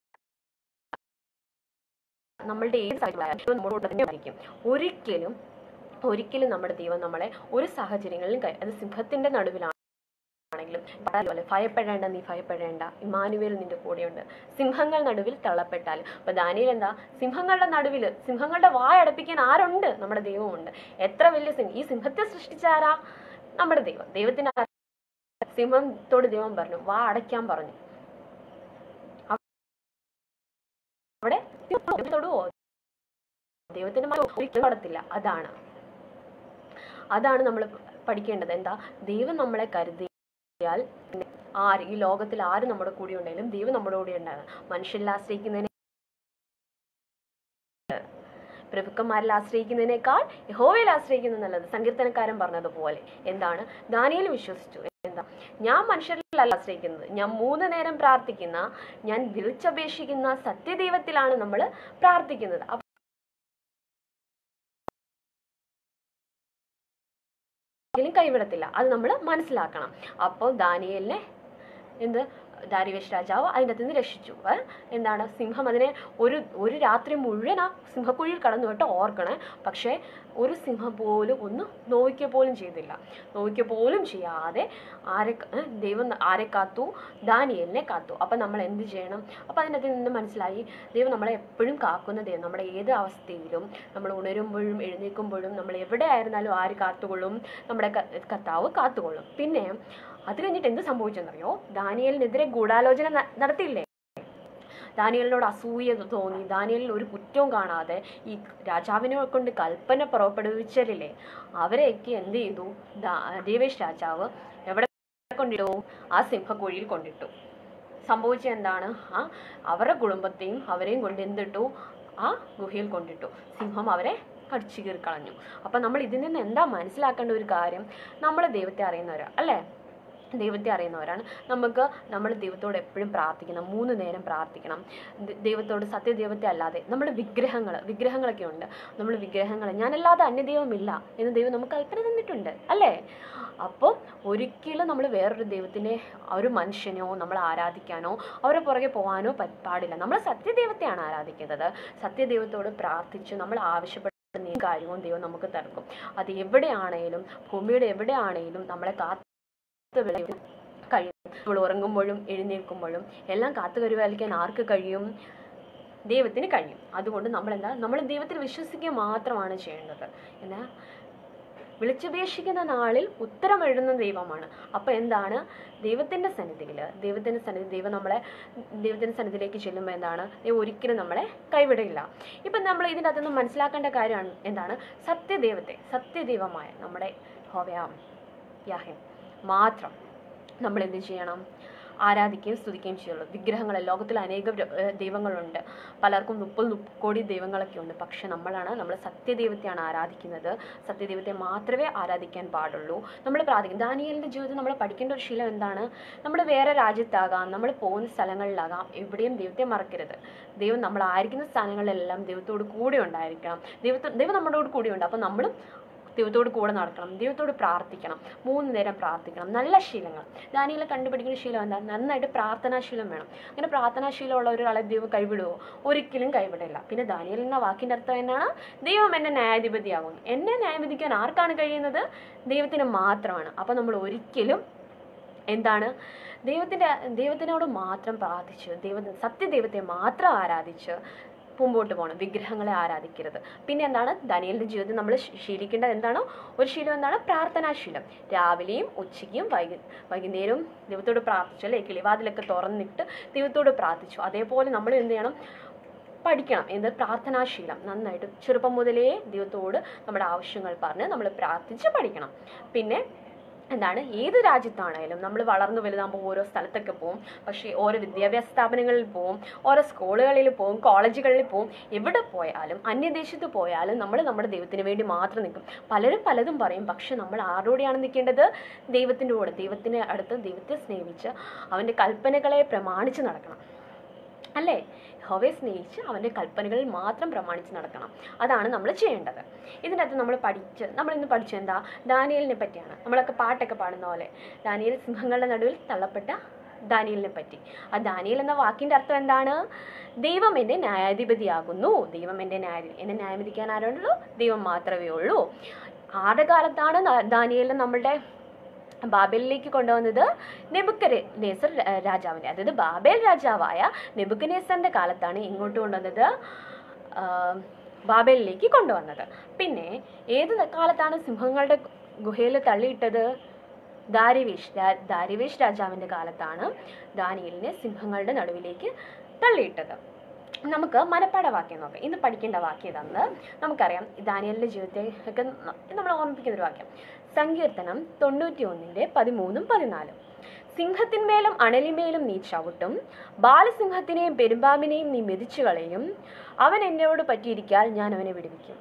നമ്മളുടെ ഏത് സാഹചര്യത്തിലും ദൈവം നമ്മളോട് തന്നെ ആയിരിക്കും ഒരിക്കലും ഒരിക്കലും നമ്മുടെ ദൈവം നമ്മളെ ഒരു സാഹചര്യങ്ങളിലും കൈ അത് സിംഹത്തിന്റെ നടുവിലാണ് ആണെങ്കിലും പോലെ ഭയപ്പെടേണ്ട നീ ഭയപ്പെടേണ്ട ഇമാനുവേൽ നിന്റെ കൂടെയുണ്ട് സിംഹങ്ങൾ നടുവിൽ തള്ളപ്പെട്ടാൽ അപ്പൊ ദാനിയിൽ എന്താ സിംഹങ്ങളുടെ നടുവിൽ സിംഹങ്ങളുടെ വായടപ്പിക്കാൻ ആരുണ്ട് നമ്മുടെ ദൈവമുണ്ട് എത്ര വലിയ സിംഹം ഈ സിംഹത്തെ സൃഷ്ടിച്ചാരാ നമ്മുടെ ദൈവം ദൈവത്തിന് ആ- സിംഹത്തോട് ദൈവം പറഞ്ഞു വാ അടയ്ക്കാൻ പറഞ്ഞു അവിടെ തൊടുവോ ദൈവത്തിന്റെ മകൻ ഒരിക്കലും തൊടത്തില്ല അതാണ് അതാണ് നമ്മൾ പഠിക്കേണ്ടത് എന്താ ദൈവം നമ്മളെ കരുതിയാൽ പിന്നെ ആര് ഈ ലോകത്തിൽ ആര് നമ്മുടെ കൂടെ ഉണ്ടെങ്കിലും ദൈവം നമ്മുടെ കൂടെ ഉണ്ടാകും മനുഷ്യരിൽ ആശ്രയിക്കുന്നതിനെ പ്രഭുക്കന്മാരിൽ ആശ്രയിക്കുന്നതിനേക്കാൾ യഹോവയിൽ ആശ്രയിക്കുന്നത് നല്ലത് സങ്കീർത്തനക്കാരൻ പറഞ്ഞതുപോലെ എന്താണ് ദാനിയേൽ വിശ്വസിച്ചു എന്താ ഞാൻ മനുഷ്യരിലല്ല ആശ്രയിക്കുന്നത് ഞാൻ മൂന്ന് നേരം പ്രാർത്ഥിക്കുന്ന ഞാൻ വിളിച്ചപേക്ഷിക്കുന്ന സത്യദൈവത്തിലാണ് നമ്മൾ പ്രാർത്ഥിക്കുന്നത് അപ്പൊ ഒരിക്കലും കൈവിടത്തില്ല അത് നമ്മൾ മനസ്സിലാക്കണം അപ്പോൾ ദാനിയേലിനെ എന്ത് ദാരിവേഷ് രാജാവ് അതിൻ്റെ അകത്ത് നിന്ന് രക്ഷിച്ചു ഏ? എന്താണ് സിംഹം അതിനെ ഒരു ഒരു രാത്രി മുഴുവൻ ആ സിംഹക്കുഴിയിൽ കടന്നു കേട്ടോ ഓർക്കണേ പക്ഷേ ഒരു സിംഹം പോലും ഒന്ന് നോവിക്ക പോലും ചെയ്തില്ല നോവിക്ക പോലും ചെയ്യാതെ ആരെ ഏ? ദൈവം ആരെ കാത്തു ദാനിയലിനെ കാത്തു അപ്പം നമ്മൾ എന്ത് ചെയ്യണം അപ്പം അതിനകത്ത് നിന്ന് മനസ്സിലായി ദൈവം നമ്മളെ എപ്പോഴും കാക്കുന്ന ദൈവം നമ്മുടെ ഏത് അവസ്ഥയിലും നമ്മൾ ഉണരുമ്പോഴും എഴുന്നേൽക്കുമ്പോഴും നമ്മൾ എവിടെ ആയിരുന്നാലും ആര് കാത്തുകൊള്ളും നമ്മുടെ ക- കർത്താവ് കാത്തുകൊള്ളും പിന്നെ അത് കഴിഞ്ഞിട്ട് എന്ത് സംഭവിച്ചെന്നറിയോ ദാനിയലിനെതിരെ ഗൂഢാലോചന ന- നടത്തിയില്ലേ ദാനിയലിനോട് അസൂയ തോന്നി ദാനിയലിൽ ഒരു കുറ്റവും കാണാതെ ഈ രാജാവിനെ കൊണ്ട് കൽപ്പന പുറപ്പെടുവിച്ചല്ലേ അവരെയൊക്കെ എന്ത് ചെയ്തു ദാ- ദേവേഷ് രാജാവ് എവിടെ കൊണ്ടിട്ടു ആ സിംഹക്കുഴിയിൽ കൊണ്ടിട്ടു സംഭവിച്ചത് എന്താണ് ആ അവരുടെ കുടുംബത്തെയും അവരെയും കൊണ്ട് എന്തിട്ടു ആ ഗുഹയിൽ കൊണ്ടിട്ടു സിംഹം അവരെ കടിച്ചു കീറി കളഞ്ഞു അപ്പം നമ്മൾ ഇതിൽ നിന്ന് എന്താ മനസ്സിലാക്കേണ്ട ഒരു കാര്യം നമ്മൾ ദൈവത്തെ അറിയുന്നവരാ അല്ലേ ദൈവത്തെ അറിയുന്നവരാണ് നമുക്ക് നമ്മൾ ദൈവത്തോട് എപ്പോഴും പ്രാർത്ഥിക്കണം മൂന്ന് നേരം പ്രാർത്ഥിക്കണം ദ- ദൈവത്തോട് സത്യദൈവത്തെ അല്ലാതെ നമ്മൾ വിഗ്രഹങ്ങൾ വിഗ്രഹങ്ങളൊക്കെ ഉണ്ട് നമ്മൾ വിഗ്രഹങ്ങൾ ഞാനല്ലാതെ അന്യദൈവമില്ല എന്ന് ദൈവം നമുക്ക് കൽപ്പന തന്നിട്ടുണ്ട് അല്ലേ അപ്പോൾ ഒരിക്കലും നമ്മൾ വേറൊരു ദൈവത്തിനെ ഒരു മനുഷ്യനെയോ നമ്മൾ ആരാധിക്കാനോ അവരെ പുറകെ പോകാനോ പ- പാടില്ല നമ്മൾ സത്യദൈവത്തെയാണ് ആരാധിക്കുന്നത് സത്യദൈവത്തോട് പ്രാർത്ഥിച്ച് നമ്മൾ ആവശ്യപ്പെട്ട ഏത് കാര്യവും ദൈവം നമുക്ക് തർക്കും അത് എവിടെയാണേലും ഭൂമിയുടെ എവിടെയാണേലും നമ്മളെ കാത്ത് വിളയും കഴിയും നമ്മൾ ഉറങ്ങുമ്പോഴും എഴുന്നേൽക്കുമ്പോഴും എല്ലാം കാത്തു കരുവാലിക്കാൻ ആർക്ക് കഴിയും ദൈവത്തിന് കഴിയും അതുകൊണ്ട് നമ്മൾ എന്താ നമ്മൾ ദൈവത്തിൽ വിശ്വസിക്കുക മാത്രമാണ് ചെയ്യേണ്ടത് എന്നാ വിളിച്ചപേക്ഷിക്കുന്ന നാളിൽ ഉത്തരം എഴുതുന്ന ദൈവമാണ് അപ്പോൾ എന്താണ് ദൈവത്തിൻ്റെ സന്നിധിയിൽ ദൈവത്തിൻ്റെ സന്നിധി ദൈവം നമ്മളെ ദൈവത്തിൻ്റെ സന്നിധിയിലേക്ക് ചെല്ലുമ്പോൾ എന്താണ് ദൈവം ഒരിക്കലും നമ്മളെ കൈവിടില്ല ഇപ്പം നമ്മൾ ഇതിൻ്റെ അകത്തുനിന്ന് മനസ്സിലാക്കേണ്ട കാര്യമാണ് എന്താണ് സത്യദൈവത്തെ സത്യദൈവമായ നമ്മുടെ ഹോവയാം യാഹെ മാത്രം നമ്മൾ എന്ത് ചെയ്യണം ആരാധിക്കുകയും സ്തുതിക്കുകയും ചെയ്യുള്ളൂ വിഗ്രഹങ്ങൾ ലോകത്തിൽ അനേകം ര- ഏർ ദൈവങ്ങളുണ്ട് പലർക്കും മുപ്പത് മുപ്പ- കോടി ദൈവങ്ങളൊക്കെ ഉണ്ട് പക്ഷെ നമ്മളാണ് നമ്മൾ സത്യദൈവത്തെയാണ് ആരാധിക്കുന്നത് സത്യദൈവത്തെ മാത്രമേ ആരാധിക്കാൻ പാടുള്ളൂ നമ്മൾ പ്രാർത്ഥിക്കും ദാനിയലിൻ്റെ ജീവിതത്തിൽ നമ്മൾ പഠിക്കേണ്ട ഒരു ശീലം എന്താണ് നമ്മൾ വേറെ രാജ്യത്താകാം നമ്മൾ പോകുന്ന സ്ഥലങ്ങളിലാകാം എവിടെയും ദൈവത്തെ മറക്കരുത് ദൈവം നമ്മൾ ആയിരിക്കുന്ന സ്ഥലങ്ങളിലെല്ലാം ദൈവത്തോട് കൂടെ ഉണ്ടായിരിക്കണം ദൈവത്തോ ദൈവം നമ്മളോട് കൂടെയുണ്ട് അപ്പോൾ നമ്മളും ദൈവത്തോട് കൂടെ നടക്കണം ദൈവത്തോട് പ്രാർത്ഥിക്കണം മൂന്ന് നേരം പ്രാർത്ഥിക്കണം നല്ല ശീലങ്ങൾ ദാനിയലെ കണ്ടുപിടിക്കുന്ന ശീലം എന്താ നന്നായിട്ട് പ്രാർത്ഥനാശീലം വേണം അങ്ങനെ പ്രാർത്ഥനാശീലമുള്ള ഒരാളെ ദൈവം കൈവിടുവോ ഒരിക്കലും കൈവിടില്ല പിന്നെ ദാനിയൽ എന്ന വാക്കിൻ്റെ അർത്ഥം എന്നാണ് ദൈവം എന്നെ ന്യായാധിപതിയാകുന്നു എന്നെ ന്യായവിധിക്കാൻ ആർക്കാണ് കഴിയുന്നത് ദൈവത്തിന് മാത്രമാണ് അപ്പോൾ നമ്മൾ ഒരിക്കലും എന്താണ് ദൈവത്തിൻ്റെ ദൈവത്തിനോട് മാത്രം പ്രാർത്ഥിച്ച് ദൈവ സത്യദൈവത്തെ മാത്രം ആരാധിച്ച് മുമ്പോട്ട് പോകണം വിഗ്രഹങ്ങളെ ആരാധിക്കരുത് പിന്നെ എന്താണ് ദനിയലിൻ്റെ ജീവിതത്തിൽ നമ്മൾ ശീലിക്കേണ്ടത് എന്താണോ ഒരു ശീലം എന്താണ് പ്രാർത്ഥനാശീലം രാവിലെയും ഉച്ചയ്ക്കും വൈകു വൈകുന്നേരവും ദൈവത്തോട് പ്രാർത്ഥിച്ചു അല്ലേ കിളിവാതിലൊക്കെ തുറന്നിട്ട് ദൈവത്തോട് പ്രാർത്ഥിച്ചു അതേപോലെ നമ്മൾ എന്ത് ചെയ്യണം പഠിക്കണം എന്ത് പ്രാർത്ഥനാശീലം നന്നായിട്ട് ചെറുപ്പം മുതലേ ദൈവത്തോട് നമ്മുടെ ആവശ്യങ്ങൾ പറഞ്ഞ് നമ്മൾ പ്രാർത്ഥിച്ച് പഠിക്കണം പിന്നെ എന്താണ് ഏത് രാജ്യത്താണേലും നമ്മൾ വളർന്നു വലുതാകുമ്പോൾ ഓരോ സ്ഥലത്തൊക്കെ പോകും പക്ഷേ ഓരോ വിദ്യാഭ്യാസ സ്ഥാപനങ്ങളിൽ പോവും ഓരോ സ്കൂളുകളിൽ പോവും കോളേജുകളിൽ പോവും എവിടെ പോയാലും അന്യദേശത്ത് പോയാലും നമ്മൾ നമ്മുടെ ദൈവത്തിന് വേണ്ടി മാത്രം നിൽക്കും പലരും പലതും പറയും പക്ഷെ നമ്മൾ ആരോടെയാണ് നിൽക്കേണ്ടത് ദൈവത്തിൻ്റെ കൂടെ ദൈവത്തിന് അടുത്ത് ദൈവത്തെ സ്നേഹിച്ച് അവൻ്റെ കൽപ്പനകളെ പ്രമാണിച്ച് നടക്കണം അല്ലേ ഹോവയെ സ്നേഹിച്ച് അവൻ്റെ കൽപ്പനകളിൽ മാത്രം പ്രമാണിച്ച് നടക്കണം അതാണ് നമ്മൾ ചെയ്യേണ്ടത് ഇതിനകത്ത് നമ്മൾ പഠിച്ച് നമ്മൾ ഇന്ന് പഠിച്ചു എന്താ ദാനിയലിനെ പറ്റിയാണ് നമ്മളൊക്കെ പാട്ടൊക്കെ പാടുന്ന പോലെ ദാനിയൽ സിംഹങ്ങളുടെ നടുവിൽ തള്ളപ്പെട്ട ദാനിയലിനെ പറ്റി ആ ദാനിയൽ എന്ന വാക്കിൻ്റെ അർത്ഥം എന്താണ് ദൈവം എൻ്റെ ന്യായാധിപതിയാകുന്നു ദൈവം എൻ്റെ ന്യായ എന്നെ ന്യായവിധിക്കാൻ ആരുള്ളൂ ദൈവം മാത്രമേ ഉള്ളൂ ആരുടെ കാലത്താണ് ദാ- ദാനിയേലിനെ നമ്മളുടെ ബാബേലിലേക്ക് കൊണ്ടുവന്നത് നെബുക്കരെ നേസർ രാജാവിൻ്റെ അതായത് ബാബേൽ രാജാവായ നെബുക്കനേസറിൻ്റെ കാലത്താണ് ഇങ്ങോട്ട് കൊണ്ടുവന്നത് ആ, ബാബേലിലേക്ക് കൊണ്ടുവന്നത് പിന്നെ ഏത് കാലത്താണ് സിംഹങ്ങളുടെ ഗുഹയിൽ തള്ളിയിട്ടത് ദാരിവേഷ് രാ- ദാരിവേഷ് രാജാവിൻ്റെ കാലത്താണ് ദാനിയലിനെ സിംഹങ്ങളുടെ നടുവിലേക്ക് തള്ളിയിട്ടത് നമുക്ക് മനപ്പാട വാക്യം നോക്കാം ഇന്ന് പഠിക്കേണ്ട വാക്യം ഇതാണ് നമുക്കറിയാം ദാനിയലിൻ്റെ ജീവിതത്തെ ഒക്കെ ന- നമ്മൾ ഓർമ്മിപ്പിക്കുന്ന ഒരു വാക്യം സങ്കീർത്തനം തൊണ്ണൂറ്റി ഒന്നിൻ്റെ പതിമൂന്നും പതിനാലും സിംഹത്തിന്മേലും അണലിമേലും നീ ചവിട്ടും ബാലസിംഹത്തിനെയും പെരുമ്പാമ്പിനെയും നീ മെതിച്ചു കളയും അവൻ എന്നോട് പറ്റിയിരിക്കാൽ ഞാൻ അവനെ വിടുവിക്കും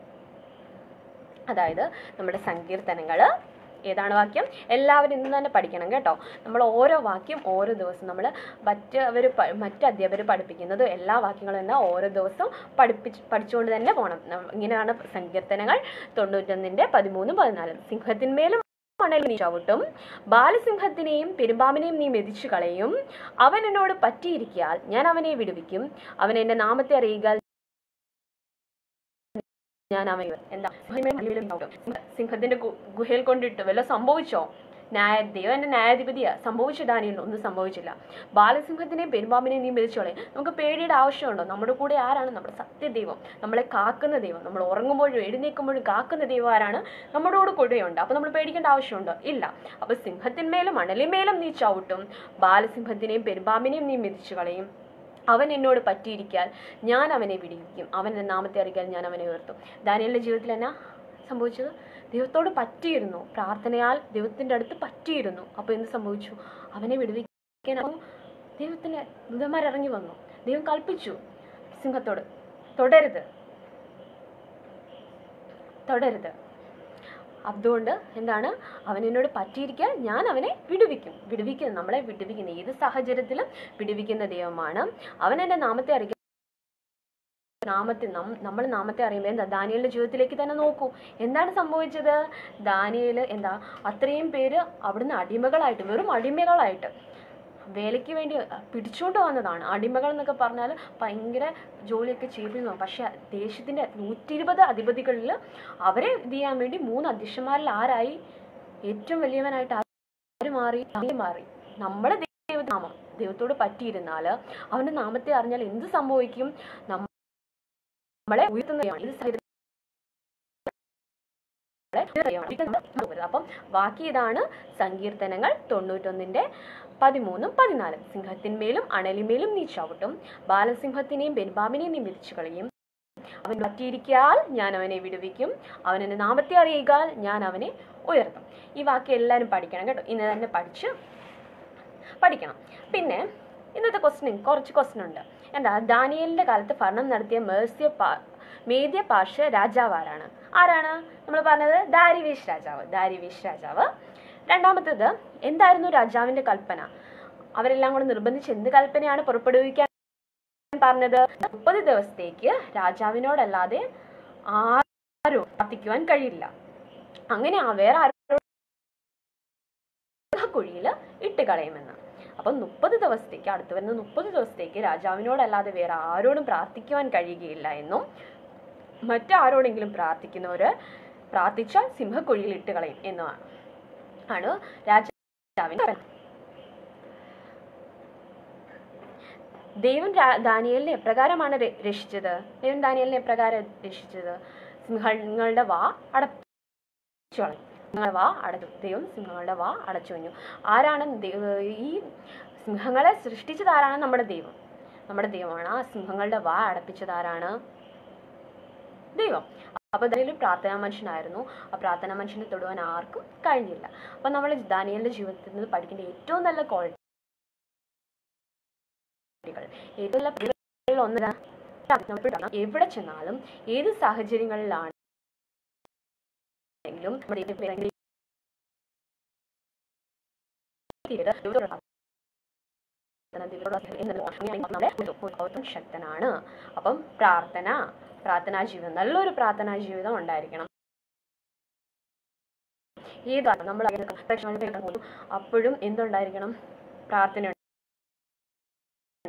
അതായത് നമ്മുടെ സങ്കീർത്തനങ്ങൾ ഏതാണ് വാക്യം എല്ലാവരും ഇന്ന് തന്നെ പഠിക്കണം കേട്ടോ നമ്മൾ ഓരോ വാക്യം ഓരോ ദിവസം നമ്മൾ മറ്റ് അവർ മറ്റ് അധ്യാപകർ പഠിപ്പിക്കുന്നത് എല്ലാ വാക്യങ്ങളും തന്നെ ഓരോ ദിവസവും പഠിപ്പിച്ച് പഠിച്ചുകൊണ്ട് തന്നെ പോകണം ന- ഇങ്ങനെയാണ് സങ്കീർത്തനങ്ങൾ തൊണ്ണൂറ്റൊന്നിൻ്റെ പതിമൂന്നും പതിനാലും സിംഹത്തിന്മേലും മണൽ നീ ചവിട്ടും ബാലസിംഹത്തിനെയും പെരുമ്പാമ്പിനെയും നീ മെതിച്ചു കളയും അവൻ എന്നോട് പറ്റിയിരിക്കാൽ ഞാൻ അവനെ വിടുവിക്കും അവൻ എൻ്റെ നാമത്തെ അറിയുക ഞാൻ അവൻ എന്താ സിംഹത്തിന്റെ ഗു- ഗുഹയിൽ കൊണ്ടിട്ട് വല്ല സംഭവിച്ചോ ന്യായ ദൈവം എന്റെ ന്യായാധിപതിയാ സംഭവിച്ചു ദാനിയലിന് ഒന്നും സംഭവിച്ചില്ല ബാലസിംഹത്തിനെയും പെരുമ്പാമ്പിനെയും നീ മെതിച്ചോളെ നമുക്ക് പേടിയുടെ ആവശ്യമുണ്ടോ നമ്മുടെ കൂടെ ആരാണ് നമ്മുടെ സത്യദൈവം നമ്മളെ കാക്കുന്ന ദൈവം നമ്മൾ ഉറങ്ങുമ്പോഴും എഴുന്നേൽക്കുമ്പോഴും കാക്കുന്ന ദൈവം ആരാണ് നമ്മളോട് കൂടെയുണ്ട് അപ്പൊ നമ്മൾ പേടിക്കേണ്ട ആവശ്യമുണ്ടോ ഇല്ല അപ്പൊ സിംഹത്തിന്മേലും മണലിന്മേലും നീ ചവിട്ടും ബാലസിംഹത്തിനെയും പെരുമ്പാമ്പിനെയും നീ മെതിച്ചു കളയും അവൻ എന്നോട് പറ്റിയിരിക്കാൻ ഞാൻ അവനെ വിടിവിക്കും അവൻ്റെ നാമത്തെ അറിയിക്കാൻ ഞാൻ അവനെ ഉയർത്തും ദാനിയലിൻ്റെ ജീവിതത്തിൽ എന്നാ സംഭവിച്ചത് ദൈവത്തോട് പറ്റിയിരുന്നു പ്രാർത്ഥനയാൽ ദൈവത്തിൻ്റെ അടുത്ത് പറ്റിയിരുന്നു അപ്പോൾ എന്ത് സംഭവിച്ചു അവനെ വിടുവിക്കാൻ അപ്പോൾ ദൈവത്തിൻ്റെ ദൂതന്മാരിറങ്ങി വന്നു ദൈവം കൽപ്പിച്ചു സിംഹത്തോട് തുടരുത് തുടരുത് അതുകൊണ്ട് എന്താണ് അവൻ എന്നോട് പറ്റിയിരിക്കാൻ ഞാൻ അവനെ വിടുവിക്കും വിടുവിക്കുന്ന നമ്മളെ വിടുവിക്കുന്ന ഏത് സാഹചര്യത്തിലും വിടുവിക്കുന്ന ദൈവമാണ് അവൻ എൻ്റെ നാമത്തെ അറിയിക്കും നാമത്തെ നമ്മൾ നാമത്തെ അറിയുമ്പോൾ എന്താ ദാനിയലിന്റെ ജീവിതത്തിലേക്ക് തന്നെ നോക്കൂ എന്താണ് സംഭവിച്ചത് ദാനിയൽ എന്താ അത്രയും പേര് അവിടുന്ന് അടിമകളായിട്ട് വെറും അടിമകളായിട്ട് വേലയ്ക്ക് വേണ്ടി പിടിച്ചുകൊണ്ട് വന്നതാണ് അടിമകൾ എന്നൊക്കെ പറഞ്ഞാൽ ഭയങ്കര ജോലിയൊക്കെ ചെയ്തിരുന്നു പക്ഷെ ദേശത്തിന്റെ നൂറ്റി ഇരുപത് അധിപതികളിൽ അവരെ ഇത് ചെയ്യാൻ വേണ്ടി മൂന്ന് അധ്യക്ഷന്മാരിൽ ആരായി ഏറ്റവും വലിയവനായിട്ട് ആര് മാറി ദാനിയേൽ മാറി നമ്മുടെ ദൈവനാമം ദൈവത്തോട് പറ്റിയിരുന്നാൽ അവന്റെ നാമത്തെ അറിഞ്ഞാൽ എന്ത് സംഭവിക്കും നമ്മ- നമ്മളെ ഉയർത്തുന്നതാണ് ഇത് സാഹചര്യം- നമ്മളെ ഉയർത്തുന്നതാണ്. അപ്പം ബാക്കി ഇതാണ് സങ്കീർത്തനങ്ങൾ തൊണ്ണൂറ്റൊന്നിന്റെ പതിമൂന്നും പതിനാലും സിംഹത്തിന്മേലും അണലിമേലും നീ ചവിട്ടും ബാലസിംഹത്തിനെയും പെരുമ്പാമ്പിനെയും നീ മിതിച്ചു കളയും അവൻ പറ്റിയിരിക്കാൽ ഞാൻ അവനെ വിടുവിക്കും അവൻ എൻ്റെ നാമത്തെ അറിയുകാൽ ഞാൻ അവനെ ഉയർത്തും ഈ വാക്യം എല്ലാവരും പഠിക്കണം കേട്ടോ ഇന്ന് തന്നെ പഠിച്ച് പഠിക്കണം പിന്നെ ഇന്നത്തെ ക്വസ്റ്റ്യൻ കുറച്ച് ക്വസ്റ്റ്യൻ ഉണ്ട് എന്താ ദാനിയലിന്റെ കാലത്ത് ഭരണം നടത്തിയ മേഴ്സിയ പാ മേദ്യ പാഷ രാജാവ് ആരാണ് ആരാണ് നമ്മൾ പറഞ്ഞത് ദാരിവേഷ് രാജാവ് ദാരിവേഷ് രാജാവ് രണ്ടാമത്തേത് എന്തായിരുന്നു രാജാവിന്റെ കൽപ്പന അവരെല്ലാം കൂടെ നിർബന്ധിച്ച് എന്ത് കൽപ്പനയാണ് പുറപ്പെടുവിക്കാൻ പറഞ്ഞത് മുപ്പത് ദിവസത്തേക്ക് രാജാവിനോടല്ലാതെ ആരും പ്രാർത്ഥിക്കുവാൻ കഴിയില്ല അങ്ങനെ ആ വേറെ ആരോടും കുഴിയിൽ ഇട്ട് കളയുമെന്ന് അപ്പം മുപ്പത് ദിവസത്തേക്ക് അടുത്ത് വരുന്ന മുപ്പത് ദിവസത്തേക്ക് രാജാവിനോടല്ലാതെ വേറെ ആരോടും പ്രാർത്ഥിക്കുവാൻ കഴിയുകയില്ല എന്നും മറ്റാരോടെങ്കിലും പ്രാർത്ഥിക്കുന്നവര് പ്രാർത്ഥിച്ചാൽ സിംഹക്കുഴിയിൽ ഇട്ട് കളയും എന്നുമാണ് ആണ് രാജാവിന്റെ കൽപ്പന. ദൈവം രാ- ദാനിയേലിനെ എപ്രകാരമാണ് ര- രക്ഷിച്ചത് ദൈവം ദാനിയേലിനെ എപ്രകാരം രക്ഷിച്ചത് സിംഹങ്ങളുടെ വാ അടച്ചു കളഞ്ഞു സിംഹങ്ങളുടെ വാ അടച്ചു ദൈവം സിംഹങ്ങളുടെ വാ അടച്ചു കഴിഞ്ഞു ആരാണ് ദൈവ- ഈ സിംഹങ്ങളെ സൃഷ്ടിച്ചത് ആരാണ് നമ്മുടെ ദൈവം നമ്മുടെ ദൈവമാണ് ആ സിംഹങ്ങളുടെ വാ അടപ്പിച്ചത് ആരാണ് ദൈവം അപ്പൊ ദാനിയേൽ പ്രാർത്ഥനാ മനുഷ്യനായിരുന്നു ആ പ്രാർത്ഥനാ മനുഷ്യനെ തൊടുവാൻ ആർക്കും കഴിഞ്ഞില്ല അപ്പൊ നമ്മൾ ദാനിയലിന്റെ ജീവിതത്തിൽ നിന്ന് പഠിക്കേണ്ട ഏറ്റവും നല്ല ക്വാളിറ്റികൾ ഏറ്റവും നല്ല ക്വാളിറ്റികളിൽ ഒന്ന് നമ്മൾ എവിടെ ചെന്നാലും ഏത് സാഹചര്യങ്ങളിലാണ് എങ്കിലും നമ്മുടെ ദൈവം നമ്മളെ ശക്തനാണ് അപ്പം പ്രാർത്ഥന പ്രാർത്ഥനാ ജീവിതം നല്ലൊരു പ്രാർത്ഥനാ ജീവിതം ഉണ്ടായിരിക്കണം ഏതാണ് നമ്മൾ അപ്പോഴും എന്തുണ്ടായിരിക്കണം പ്രാർത്ഥന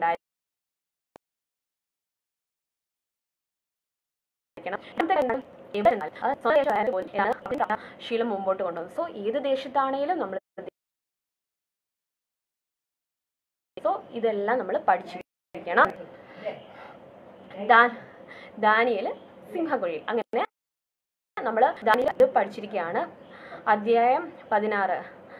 ഉണ്ടായിരിക്കണം എവിടെ ചെന്നാലും അത് സ്വന്തം ദേശമായാലും പോലും ആണ് അതിന്റെ ആ ശീലം മുമ്പോട്ട് കൊണ്ടുപോകുന്നത് സോ ഏത് ദേശത്താണേലും നമ്മൾ സോ ഇതെല്ലാം നമ്മൾ പഠിച്ചിരിക്കണം ദാ- ദാനിയേൽ സിംഹക്കുഴിയിൽ അങ്ങനെ നമ്മൾ ദാനിയേൽ ഇത് പഠിച്ചിരിക്കുകയാണ് അധ്യായം പതിനാറ്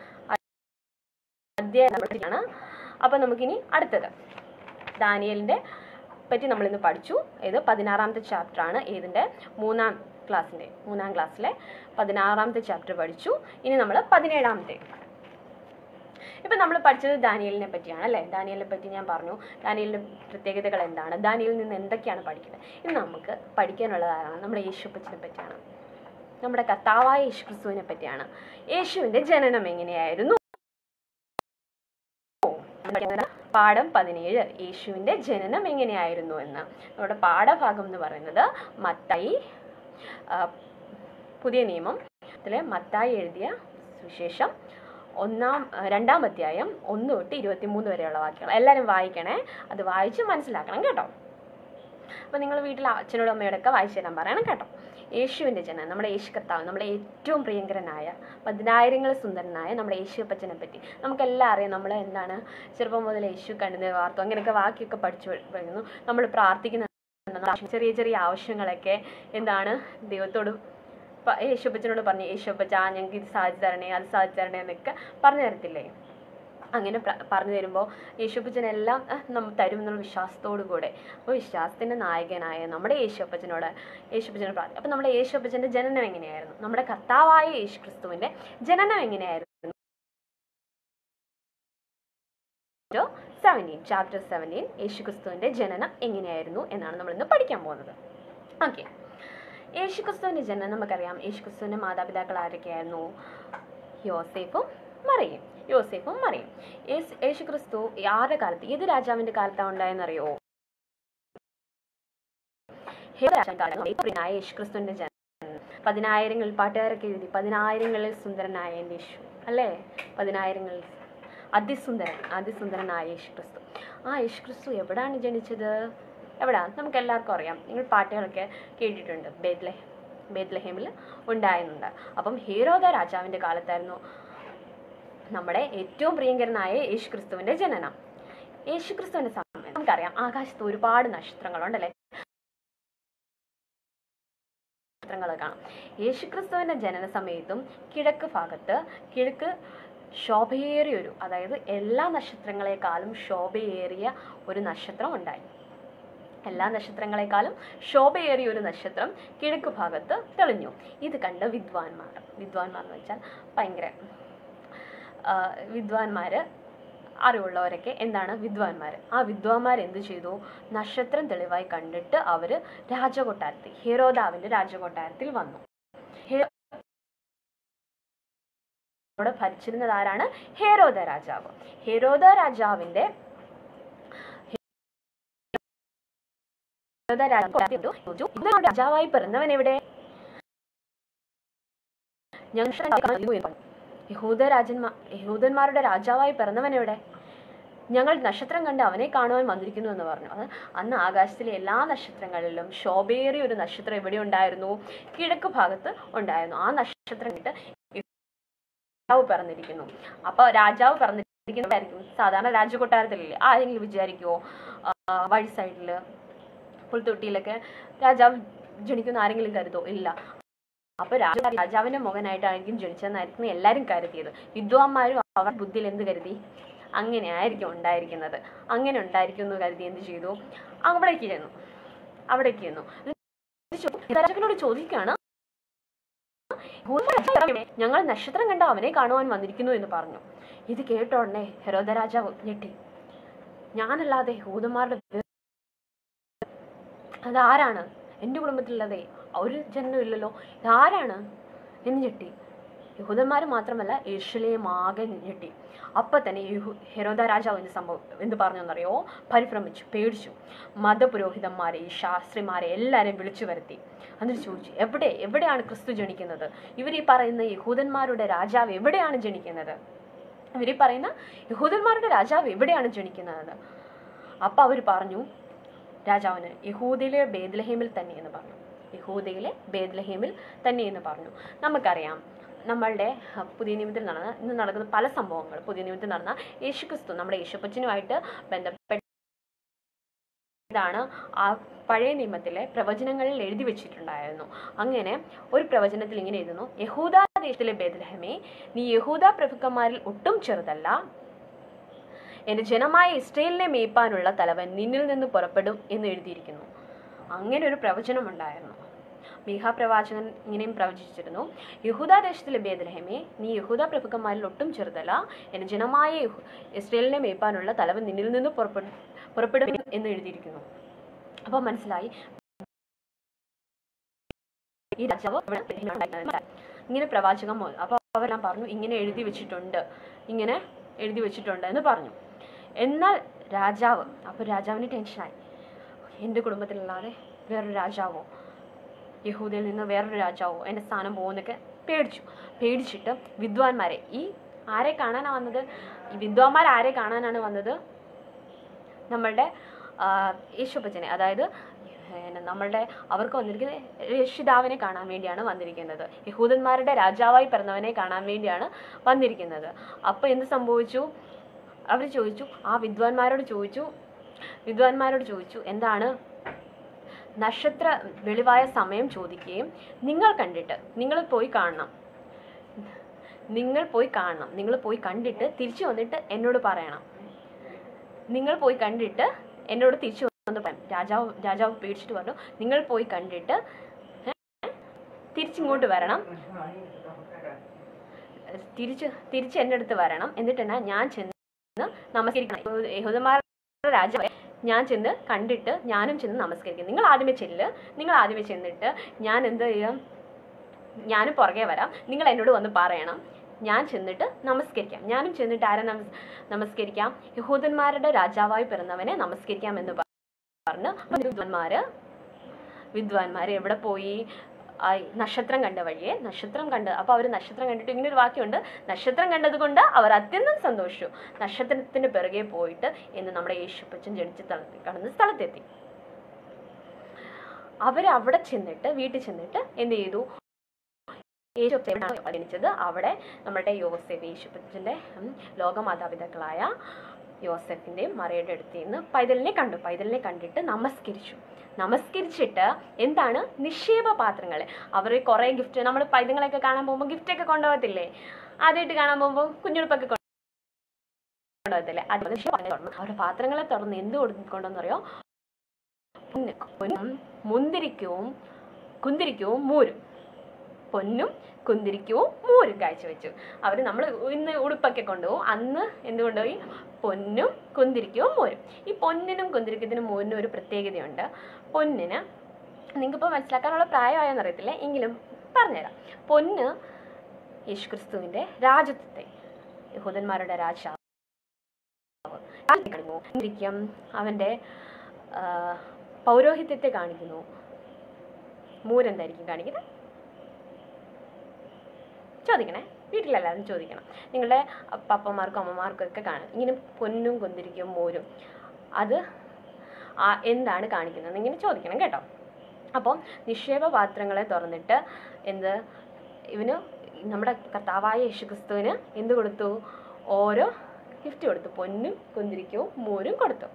അധ്യായം നമ്മൾ പഠിക്കുകയാണ് അപ്പം നമുക്കിനി അടുത്തത് ദാനിയലിൻ്റെ പറ്റി നമ്മളിന്ന് പഠിച്ചു ഇത് പതിനാറാമത്തെ ചാപ്റ്റർ ആണ് ഏതിൻ്റെ മൂന്നാം ക്ലാസ്സിൻ്റെ മൂന്നാം ക്ലാസ്സിലെ പതിനാറാമത്തെ ചാപ്റ്റർ പഠിച്ചു ഇനി നമ്മൾ പതിനേഴാമത്തെ ഇപ്പം നമ്മൾ പഠിച്ചത് ദാനിയലിനെ പറ്റിയാണ് അല്ലേ ദാനിയലിനെ പറ്റി ഞാൻ പറഞ്ഞു ദാനിയലിൻ്റെ പ്രത്യേകതകൾ എന്താണ് ദാനിയലിൽ നിന്ന് എന്തൊക്കെയാണ് പഠിക്കുന്നത് ഇന്ന് നമുക്ക് പഠിക്കാനുള്ളതാണ് നമ്മുടെ യേശുപ്പച്ചനെ പറ്റിയാണ് നമ്മുടെ കർത്താവായ യേശു ക്രിസ്തുവിനെ പറ്റിയാണ് യേശുവിൻ്റെ ജനനം എങ്ങനെയായിരുന്നു പാഠം പതിനേഴ് യേശുവിൻ്റെ ജനനം എങ്ങനെയായിരുന്നു എന്ന് നമ്മുടെ പാഠഭാഗം എന്ന് പറയുന്നത് മത്തായി ആ, പുതിയ നിയമം ത്തിലെ മത്തായി എഴുതിയ സുവിശേഷം ഒന്നാം ആ, രണ്ടാം അധ്യായം ഒന്ന് തൊട്ട് ഇരുപത്തിമൂന്ന് വരെയുള്ള വാക്യങ്ങൾ എല്ലാവരും വായിക്കണേ അത് വായിച്ച് മനസ്സിലാക്കണം കേട്ടോ അപ്പോൾ നിങ്ങൾ വീട്ടിൽ അച്ഛനോടും അമ്മയോടൊക്കെ വായിച്ചു തരാൻ പറയണം കേട്ടോ യേശുവിൻ്റെ ജനനം നമ്മുടെ യേശു കർത്താവ് നമ്മുടെ ഏറ്റവും പ്രിയങ്കരനായ പതിനായിരങ്ങൾ സുന്ദരനായ നമ്മുടെ യേശു അപ്പച്ചനെ പറ്റി നമുക്കെല്ലാം അറിയാം നമ്മൾ എന്താണ് ചെറുപ്പം മുതൽ യേശു കണ്ണുനീർ വാർത്തു അങ്ങനെയൊക്കെ വാക്കിയൊക്കെ പഠിച്ചു വരുന്നു നമ്മൾ പ്രാർത്ഥിക്കുന്ന ചെറിയ ചെറിയ ആവശ്യങ്ങളൊക്കെ എന്താണ് ദൈവത്തോട് പ- യേശുപ്പച്ചനോട് പറഞ്ഞു യേശുപ്പച്ച ഞങ്ങൾക്ക് ഇത് സാധിച്ചു തരണേ അത് സാധിച്ചു തരണേ എന്നൊക്കെ പറഞ്ഞു തരത്തില്ലേ അങ്ങനെ പ്ര- പറഞ്ഞു തരുമ്പോൾ യേശുപ്പച്ചനെല്ലാം നമ്മൾ തരും എന്നുള്ള വിശ്വാസത്തോടു കൂടെ അപ്പോൾ വിശ്വാസത്തിൻ്റെ നായകനായ നമ്മുടെ യേശുപ്പച്ചനോട് യേശുപ്പച്ചനോട് പ്രാർത്ഥിക്കും അപ്പോൾ നമ്മുടെ യേശുപ്പച്ചൻ്റെ ജനനം എങ്ങനെയായിരുന്നു നമ്മുടെ കർത്താവായ യേശു ക്രിസ്തുവിൻ്റെ ജനനം എങ്ങനെയായിരുന്നു സെവൻറ്റീൻ ചാപ്റ്റർ സെവൻറ്റീൻ യേശു ക്രിസ്തുവിൻ്റെ ജനനം എങ്ങനെയായിരുന്നു എന്നാണ് നമ്മൾ ഇന്ന് പഠിക്കാൻ പോകുന്നത് ഓക്കെ യേശു ക്രിസ്തുവിൻ്റെ ജനനം നമുക്കറിയാം യേശു ക്രിസ്തുവിൻ്റെ മാതാപിതാക്കൾ ആരൊക്കെയായിരുന്നു യോസേഫും മറിയും യോസേഫും മറിയും യേസ് യേശു ക്രിസ്തു ആരുടെ കാലത്ത് ഏത് രാജാവിൻ്റെ കാലത്താണ് ഉണ്ടായെന്നറിയോ ഹേരോദ് രാജാവിന്റെ കാലത്ത് ഏറ്റവും പ്രിയനായ യേശു ക്രിസ്തുവിൻ്റെ ജനനം പതിനായിരങ്ങളിൽ പാട്ടുകാരൊക്കെ എഴുതി പതിനായിരങ്ങളിൽ സുന്ദരനായ എൻ്റെ യേശു അല്ലേ പതിനായിരങ്ങളിൽ അതിസുന്ദരൻ അതിസുന്ദരനായ യേശു ക്രിസ്തു ആ യേശു ക്രിസ്തു എവിടാണ് ജനിച്ചത് എവിടാ നമുക്ക് എല്ലാവർക്കും അറിയാം നിങ്ങൾ പാട്ടുകളൊക്കെ കേട്ടിട്ടുണ്ട് ബേദ്ലെ ബേദ്ലഹേമിൽ ഉണ്ടായിരുന്നുണ്ട് അപ്പം ഹീരോദ രാജാവിൻ്റെ കാലത്തായിരുന്നു നമ്മുടെ ഏറ്റവും പ്രിയങ്കരനായ യേശു ക്രിസ്തുവിൻ്റെ ജനനം യേശു ക്രിസ്തുവിൻ്റെ സമയം നമുക്കറിയാം ആകാശത്ത് ഒരുപാട് നക്ഷത്രങ്ങളുണ്ടല്ലേ നക്ഷത്രങ്ങൾ കാണാം യേശുക്രിസ്തുവിൻ്റെ ജനന സമയത്തും കിഴക്ക് ഭാഗത്ത് കിഴക്ക് ശോഭയേറിയ ഒരു അതായത് എല്ലാ നക്ഷത്രങ്ങളെക്കാളും ശോഭയേറിയ ഒരു നക്ഷത്രം ഉണ്ടായി എല്ലാ നക്ഷത്രങ്ങളെക്കാളും ശോഭയേറിയ ഒരു നക്ഷത്രം കിഴക്ക് ഭാഗത്ത് തെളിഞ്ഞു ഇത് കണ്ട വിദ്വാൻമാർ വിദ്വാൻമാർ എന്ന് വെച്ചാൽ ഭയങ്കര ആ, വിദ്വാൻമാര് അറിവുള്ളവരൊക്കെ എന്താണ് വിദ്വാൻമാർ ആ വിദ്വാൻമാർ എന്ത് ചെയ്തു നക്ഷത്രം തെളിവായി കണ്ടിട്ട് അവർ രാജകൊട്ടാരത്തിൽ ഹീരോദാവിൻ്റെ രാജകൊട്ടാരത്തിൽ വന്നു ഹേ- അവിടെ ഭരിച്ചിരുന്നത് ആരാണ് ഹേരോദ രാജാവ് ഹേരോദ രാജാവിൻ്റെ ഹേരോദ രാജാവ് ചോദിച്ചു, "ഇന്ന് രാജാവായി പിറന്നവൻ എവിടെ ഞങ്ങൾ യഹൂദ രാജന്മാ യഹൂദന്മാരുടെ രാജാവായി പിറന്നവൻ എവിടെ ഞങ്ങൾ നക്ഷത്രം കണ്ട് അവനെ കാണുവാൻ വന്നിരിക്കുന്നു എന്ന് പറഞ്ഞു അത് അന്ന് ആകാശത്തിലെ എല്ലാ നക്ഷത്രങ്ങളിലും ശോഭയേറിയ ഒരു നക്ഷത്രം എവിടെ ഉണ്ടായിരുന്നു കിഴക്ക് ഭാഗത്ത് ഉണ്ടായിരുന്നു ആ നക്ഷത്രം കണ്ടിട്ട് രാജാവ് പിറന്നിരിക്കുന്നു അപ്പോൾ രാജാവ് പിറന്നിരിക്കുന്നതായിരിക്കും സാധാരണ രാജകൊട്ടാരത്തിലല്ലേ ആരെങ്കിലും വിചാരിക്കുമോ വഴി സൈഡിൽ പുൽത്തൊട്ടിയിലൊക്കെ രാജാവ് ജനിക്കുന്ന ആരെങ്കിലും കരുതോ ഇല്ല അപ്പൊ രാജ രാജാവിന്റെ മകനായിട്ടായിരിക്കും ജനിച്ചതെന്നായിരിക്കും എല്ലാവരും കരുതിയത് വിദ്വാൻമാരും അവർ ബുദ്ധിയിൽ എന്ത് കരുതി അങ്ങനെ ആയിരിക്കും ഉണ്ടായിരിക്കുന്നത് അങ്ങനെ ഉണ്ടായിരിക്കും എന്ന് കരുതി എന്ത് ചെയ്തു അവിടേക്ക് ചെന്നു അവിടേക്ക് ചെന്നു രാജാവിനോട് ചോദിക്കുകയാണ് ഞങ്ങൾ നക്ഷത്രം കണ്ട അവനെ കാണുവാൻ വന്നിരിക്കുന്നു എന്ന് പറഞ്ഞു ഇത് കേട്ട ഉടനെ ഹെരോദ രാജാവ് ഞെട്ടി ഞാനല്ലാതെ യഹൂദന്മാരുടെ അതാരാണ് എൻ്റെ കുടുംബത്തിലുള്ളതേ ഒരു ജനനം ഇല്ലല്ലോ ഇതാരാണ് എന്ന് ഞെട്ടി യഹൂദന്മാർ മാത്രമല്ല യേശുലേം ആകെ ഞെട്ടി അപ്പം തന്നെ യഹു ഹെരോദ രാജാവ് എന്ത് സംഭവം എന്ത് പറഞ്ഞെന്നറിയോ പരിഭ്രമിച്ചു പേടിച്ചു മതപുരോഹിതന്മാരെ ഈ ശാസ്ത്രിമാരെ എല്ലാവരെയും വിളിച്ചു വരുത്തി എന്നിട്ട് ചോദിച്ചു എവിടെ എവിടെയാണ് ക്രിസ്തു ജനിക്കുന്നത് ഇവർ ഈ പറയുന്ന യഹൂദന്മാരുടെ രാജാവ് എവിടെയാണ് ജനിക്കുന്നത് ഇവർ ഈ പറയുന്ന യഹൂദന്മാരുടെ രാജാവ് എവിടെയാണ് ജനിക്കുന്നത് അപ്പം അവർ പറഞ്ഞു രാജാവിന് യഹൂദിലെ ബേദ്ലഹേമിൽ തന്നെ എന്ന് പറഞ്ഞു യഹൂദയിലെ ബേദ്ലഹേമിൽ തന്നെയെന്ന് പറഞ്ഞു നമുക്കറിയാം നമ്മളുടെ അഹ്, പുതിയ നിയമത്തിൽ നടന്ന ഇന്ന് നടക്കുന്ന പല സംഭവങ്ങൾ പുതിയ നിയമത്തിൽ നടന്ന യേശുക്രിസ്തു നമ്മുടെ യേശുപ്പച്ചനുമായിട്ട് ബന്ധപ്പെട്ട ഇതാണ് ആ പഴയ നിയമത്തിലെ പ്രവചനങ്ങളിൽ എഴുതി വെച്ചിട്ടുണ്ടായിരുന്നു അങ്ങനെ ഒരു പ്രവചനത്തിൽ ഇങ്ങനെ എഴുതുന്നു യഹൂദ ദേശത്തിലെ ബേദ്ലഹമേ നീ യഹൂദ പ്രഭുക്കന്മാരിൽ ഒട്ടും ചെറുതല്ല എന്റെ ജനമായ ഇസ്രയേലിനെ മേയ്പ്പാനുള്ള തലവൻ നിന്നിൽ നിന്ന് പുറപ്പെടും എന്ന് എഴുതിയിരിക്കുന്നു അങ്ങനെ ഒരു പ്രവചനം ഉണ്ടായിരുന്നു മീഹ പ്രവാചകൻ ഇങ്ങനെയും പ്രവചിച്ചിരുന്നു യഹൂദ ദേശത്തിലെ ബേദലഹമേ നീ യഹൂദ പ്രഭുക്കന്മാരിൽ ഒട്ടും ചെറുതല്ല എന്റെ ജനമായ യഹു- ഇസ്രയേലിനെ മേയ്പ്പാനുള്ള തലവൻ നിന്നിൽ നിന്ന് പുറപ്പെടും പുറപ്പെടും എന്ന് എഴുതിയിരിക്കുന്നു അപ്പോൾ മനസ്സിലായി ഈ രാജാവ് ഇവിടെ ഉണ്ടായിരുന്നത്. ഇങ്ങനെ പ്രവാചകം മോ- അപ്പോൾ അവരെല്ലാം പറഞ്ഞു ഇങ്ങനെ എഴുതി വെച്ചിട്ടുണ്ട് ഇങ്ങനെ എഴുതി വെച്ചിട്ടുണ്ട് എന്ന് പറഞ്ഞു എന്നാൽ രാജാവ് അപ്പോൾ രാജാവിന് ടെൻഷനായി എൻ്റെ കുടുംബത്തിലല്ലാതെ വേറൊരു രാജാവോ യഹൂദയിൽ നിന്ന് വേറൊരു രാജാവോ എൻ്റെ സ്ഥാനം പോകുന്നൊക്കെ പേടിച്ചു പേടിച്ചിട്ട് വിദ്വാൻമാരെ ഈ ആരെ കാണാനാണ് വന്നത് ഈ വിദ്വാൻമാർ ആരെ കാണാനാണ് വന്നത് നമ്മളുടെ ആ, യേശുപ്പച്ചനെ അതായത് പിന്നെ നമ്മളുടെ അവർക്ക് വന്നിരിക്കുന്നത് രക്ഷിതാവിനെ കാണാൻ വേണ്ടിയാണ് വന്നിരിക്കുന്നത് യഹൂദന്മാരുടെ രാജാവായി പിറന്നവനെ കാണാൻ വേണ്ടിയാണ് വന്നിരിക്കുന്നത് അപ്പോൾ എന്ത് സംഭവിച്ചു അവർ ചോദിച്ചു ആ വിദ്വാൻമാരോട് ചോദിച്ചു വിദ്വാൻമാരോട് ചോദിച്ചു എന്താണ് നക്ഷത്ര വെളിവായ സമയം ചോദിക്കുകയും നിങ്ങൾ കണ്ടിട്ട് നിങ്ങൾ പോയി കാണണം നിങ്ങൾ പോയി കാണണം നിങ്ങൾ പോയി കണ്ടിട്ട് തിരിച്ചു വന്നിട്ട് എന്നോട് പറയണം നിങ്ങൾ പോയി കണ്ടിട്ട് എന്നോട് തിരിച്ചു വന്ന് പറയാം രാജാവ് രാജാവ് പേടിച്ചിട്ട് പറഞ്ഞു നിങ്ങൾ പോയി കണ്ടിട്ട് ഏ, തിരിച്ചിങ്ങോട്ട് വരണം തിരിച്ച് തിരിച്ച് എൻ്റെ അടുത്ത് വരണം എന്നിട്ട് എന്നാ ഞാൻ ചെന്ന് നമസ്കരിക്കണം യഹൂദന്മാരുടെ രാജാവ് ഞാൻ ചെന്ന് കണ്ടിട്ട് ഞാനും ചെന്ന് നമസ്കരിക്കും നിങ്ങൾ ആദ്യമേ ചെല്ല് നിങ്ങൾ ആദ്യമേ ചെന്നിട്ട് ഞാൻ എന്ത് ചെയ്യാം ഞാനും പുറകെ വരാം നിങ്ങൾ എന്നോട് വന്ന് പറയണം ഞാൻ ചെന്നിട്ട് നമസ്കരിക്കാം ഞാനും ചെന്നിട്ട് ആരെ നമസ് നമസ്കരിക്കാം യഹൂദന്മാരുടെ രാജാവായി പിറന്നവനെ നമസ്കരിക്കാം എന്ന് പ- പറഞ്ഞ് അപ്പൊ വിദ്വാൻമാര് വിദ്വാൻമാര് എവിടെ പോയി ആ നക്ഷത്രം കണ്ട വഴിയെ നക്ഷത്രം കണ്ട് അപ്പൊ അവർ നക്ഷത്രം കണ്ടിട്ട് ഇങ്ങനെ ഒരു വാക്യമുണ്ട് നക്ഷത്രം കണ്ടത് കൊണ്ട് അവർ അത്യന്തം സന്തോഷിച്ചു നക്ഷത്രത്തിന് പിറകെ പോയിട്ട് എന്ന് നമ്മുടെ യേശുപ്പച്ചൻ ജനിച്ച് സ്ഥലത്ത് കടന്ന സ്ഥലത്തെത്തി അവരവിടെ ചെന്നിട്ട് വീട്ടിൽ ചെന്നിട്ട് എന്ത് ചെയ്തു യേശു എവിടെയാണോ ജനിച്ചത് അവിടെ നമ്മുടെ യോസെഫ് യേശുപ്പച്ചൻ്റെ ലോകമാതാപിതാക്കളായ യോസെഫിൻ്റെയും മറിയുടെ അടുത്ത് നിന്ന് പൈതലിനെ കണ്ടു പൈതലിനെ കണ്ടിട്ട് നമസ്കരിച്ചു നമസ്കരിച്ചിട്ട് എന്താണ് നിക്ഷേപ പാത്രങ്ങൾ അവർ കുറേ ഗിഫ്റ്റ് നമ്മൾ പൈതങ്ങളെയൊക്കെ കാണാൻ പോകുമ്പോൾ ഗിഫ്റ്റൊക്കെ കൊണ്ടുപോകത്തില്ലേ ആദ്യമായിട്ട് കാണാൻ പോകുമ്പോൾ കുഞ്ഞുടുപ്പൊക്കെ കൊണ്ടുപോകത്തില്ലേ അത് നിക്ഷേപ പാത്രങ്ങൾ തുറന്നു. അവരുടെ പാത്രങ്ങളെ തുറന്ന് എന്ത് കൊടുക്കൊണ്ടെന്നറിയോ പൊന്ന് പൊന്നും മുന്തിരിക്കവും കുന്തിരിക്കവും മൂരും പൊന്നും കുന്തിരിക്കവും മൂരും കാഴ്ചവെച്ചു അവർ നമ്മൾ ഇന്ന് ഉടുപ്പൊക്കെ കൊണ്ടുപോകും അന്ന് എന്ത് കൊണ്ടുപോയി പൊന്നും കുന്തിരിക്കവും മൂരും ഈ പൊന്നിനും കുന്തിരിക്കത്തിനും മൂരിനും ഒരു പ്രത്യേകതയുണ്ട് പൊന്നിന് നിങ്ങൾക്കിപ്പോൾ മനസ്സിലാക്കാനുള്ള പ്രായമായെന്ന് അറിയത്തില്ല എങ്കിലും പറഞ്ഞുതരാം പൊന്ന് യേശുക്രിസ്തുവിൻ്റെ രാജ്യത്വത്തെ യഹൂദന്മാരുടെ രാജാവ് കാണിക്കുന്നു കുന്തിരിക്കം അവൻ്റെ ആ, പൗരോഹിത്യത്തെ കാണിക്കുന്നു മൂരെന്തായിരിക്കും കാണിക്കുന്നത് ചോദിക്കണേ വീട്ടിലെല്ലാവരും ചോദിക്കണം നിങ്ങളുടെ പപ്പമാർക്കും അമ്മമാർക്കും ഒക്കെ കാണും ഇങ്ങനെ പൊന്നും കൊന്തിരിക്കും മോരും അത് ആ എന്താണ് കാണിക്കുന്നത് ഇങ്ങനെ ചോദിക്കണം കേട്ടോ അപ്പം നിക്ഷേപ പാത്രങ്ങളെ തുറന്നിട്ട് എന്ത് ഇവന് നമ്മുടെ കർത്താവായ യേശുക്രിസ്തുവിന് എന്ത് കൊടുത്തു ഓരോ ഗിഫ്റ്റ് കൊടുത്തു പൊന്നും കുന്തിരിക്കവും മോരും കൊടുത്തു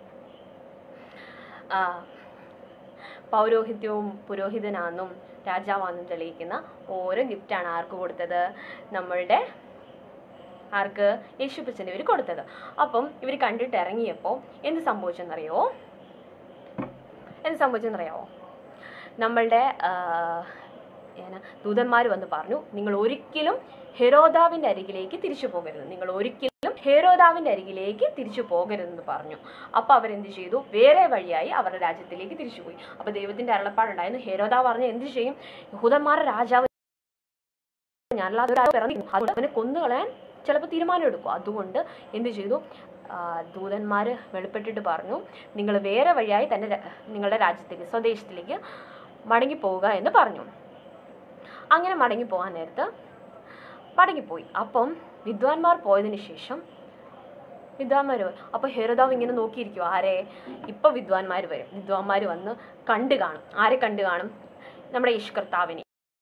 ആ, പൗരോഹിത്യവും പുരോഹിതനാണെന്നും രാജാവാണെന്നും തെളിയിക്കുന്ന ഓരോ ഗിഫ്റ്റാണ് ആർക്ക് കൊടുത്തത് നമ്മളുടെ ആർക്ക് യേശുപ്പച്ചന് ഇവർ കൊടുത്തത് അപ്പം ഇവർ കണ്ടിട്ട് ഇറങ്ങിയപ്പോൾ എന്ത് സംഭവിച്ചെന്നറിയോ എന്ത് സംഭവിച്ചെന്നറിയാവോ നമ്മളുടെ ദൂതന്മാർ വന്ന് പറഞ്ഞു നിങ്ങൾ ഒരിക്കലും ഹെരോദാവിൻ്റെ അരികിലേക്ക് തിരിച്ചു പോകരുത് നിങ്ങൾ ഒരിക്കലും ഹെരോദാവിൻ്റെ അരികിലേക്ക് തിരിച്ചു പോകരുതെന്ന് പറഞ്ഞു അപ്പോൾ അവരെന്ത് ചെയ്തു വേറെ വഴിയായി അവരുടെ രാജ്യത്തിലേക്ക് തിരിച്ചുപോയി അപ്പോൾ ദൈവത്തിൻ്റെ അരുളപ്പാടുണ്ടായിരുന്നു ഹെരോദാവ് പറഞ്ഞ് എന്ത് ചെയ്യും യഹൂദന്മാരുടെ രാജാവ് ഞാനല്ലാതെ ഒരാൾ പിറന്നു അതുകൊണ്ട് അവനെ കൊന്നുകളയാൻ ചിലപ്പോൾ തീരുമാനം എടുക്കും അതുകൊണ്ട് എന്ത് ചെയ്തു ആ, ദൂതന്മാർ വെളിപ്പെട്ടിട്ട് പറഞ്ഞു നിങ്ങൾ വേറെ വഴിയായി തന്നെ ര- നിങ്ങളുടെ രാജ്യത്തേക്ക് സ്വദേശത്തിലേക്ക് മടങ്ങിപ്പോവുക എന്ന് പറഞ്ഞു അങ്ങനെ മടങ്ങിപ്പോകാൻ നേരത്ത് മടങ്ങിപ്പോയി അപ്പം വിദ്വാൻമാർ പോയതിന് ശേഷം വിദ്വാൻമാർ അപ്പോൾ ഹെരോദാവ് ഇങ്ങനെ നോക്കിയിരിക്കും ആരെ ഇപ്പം വിദ്വാൻമാർ വരും വിദ്വാൻമാർ വന്ന് കണ്ടു കാണും ആരെ കണ്ടു കാണും നമ്മുടെ യേശു കർത്താവിനെ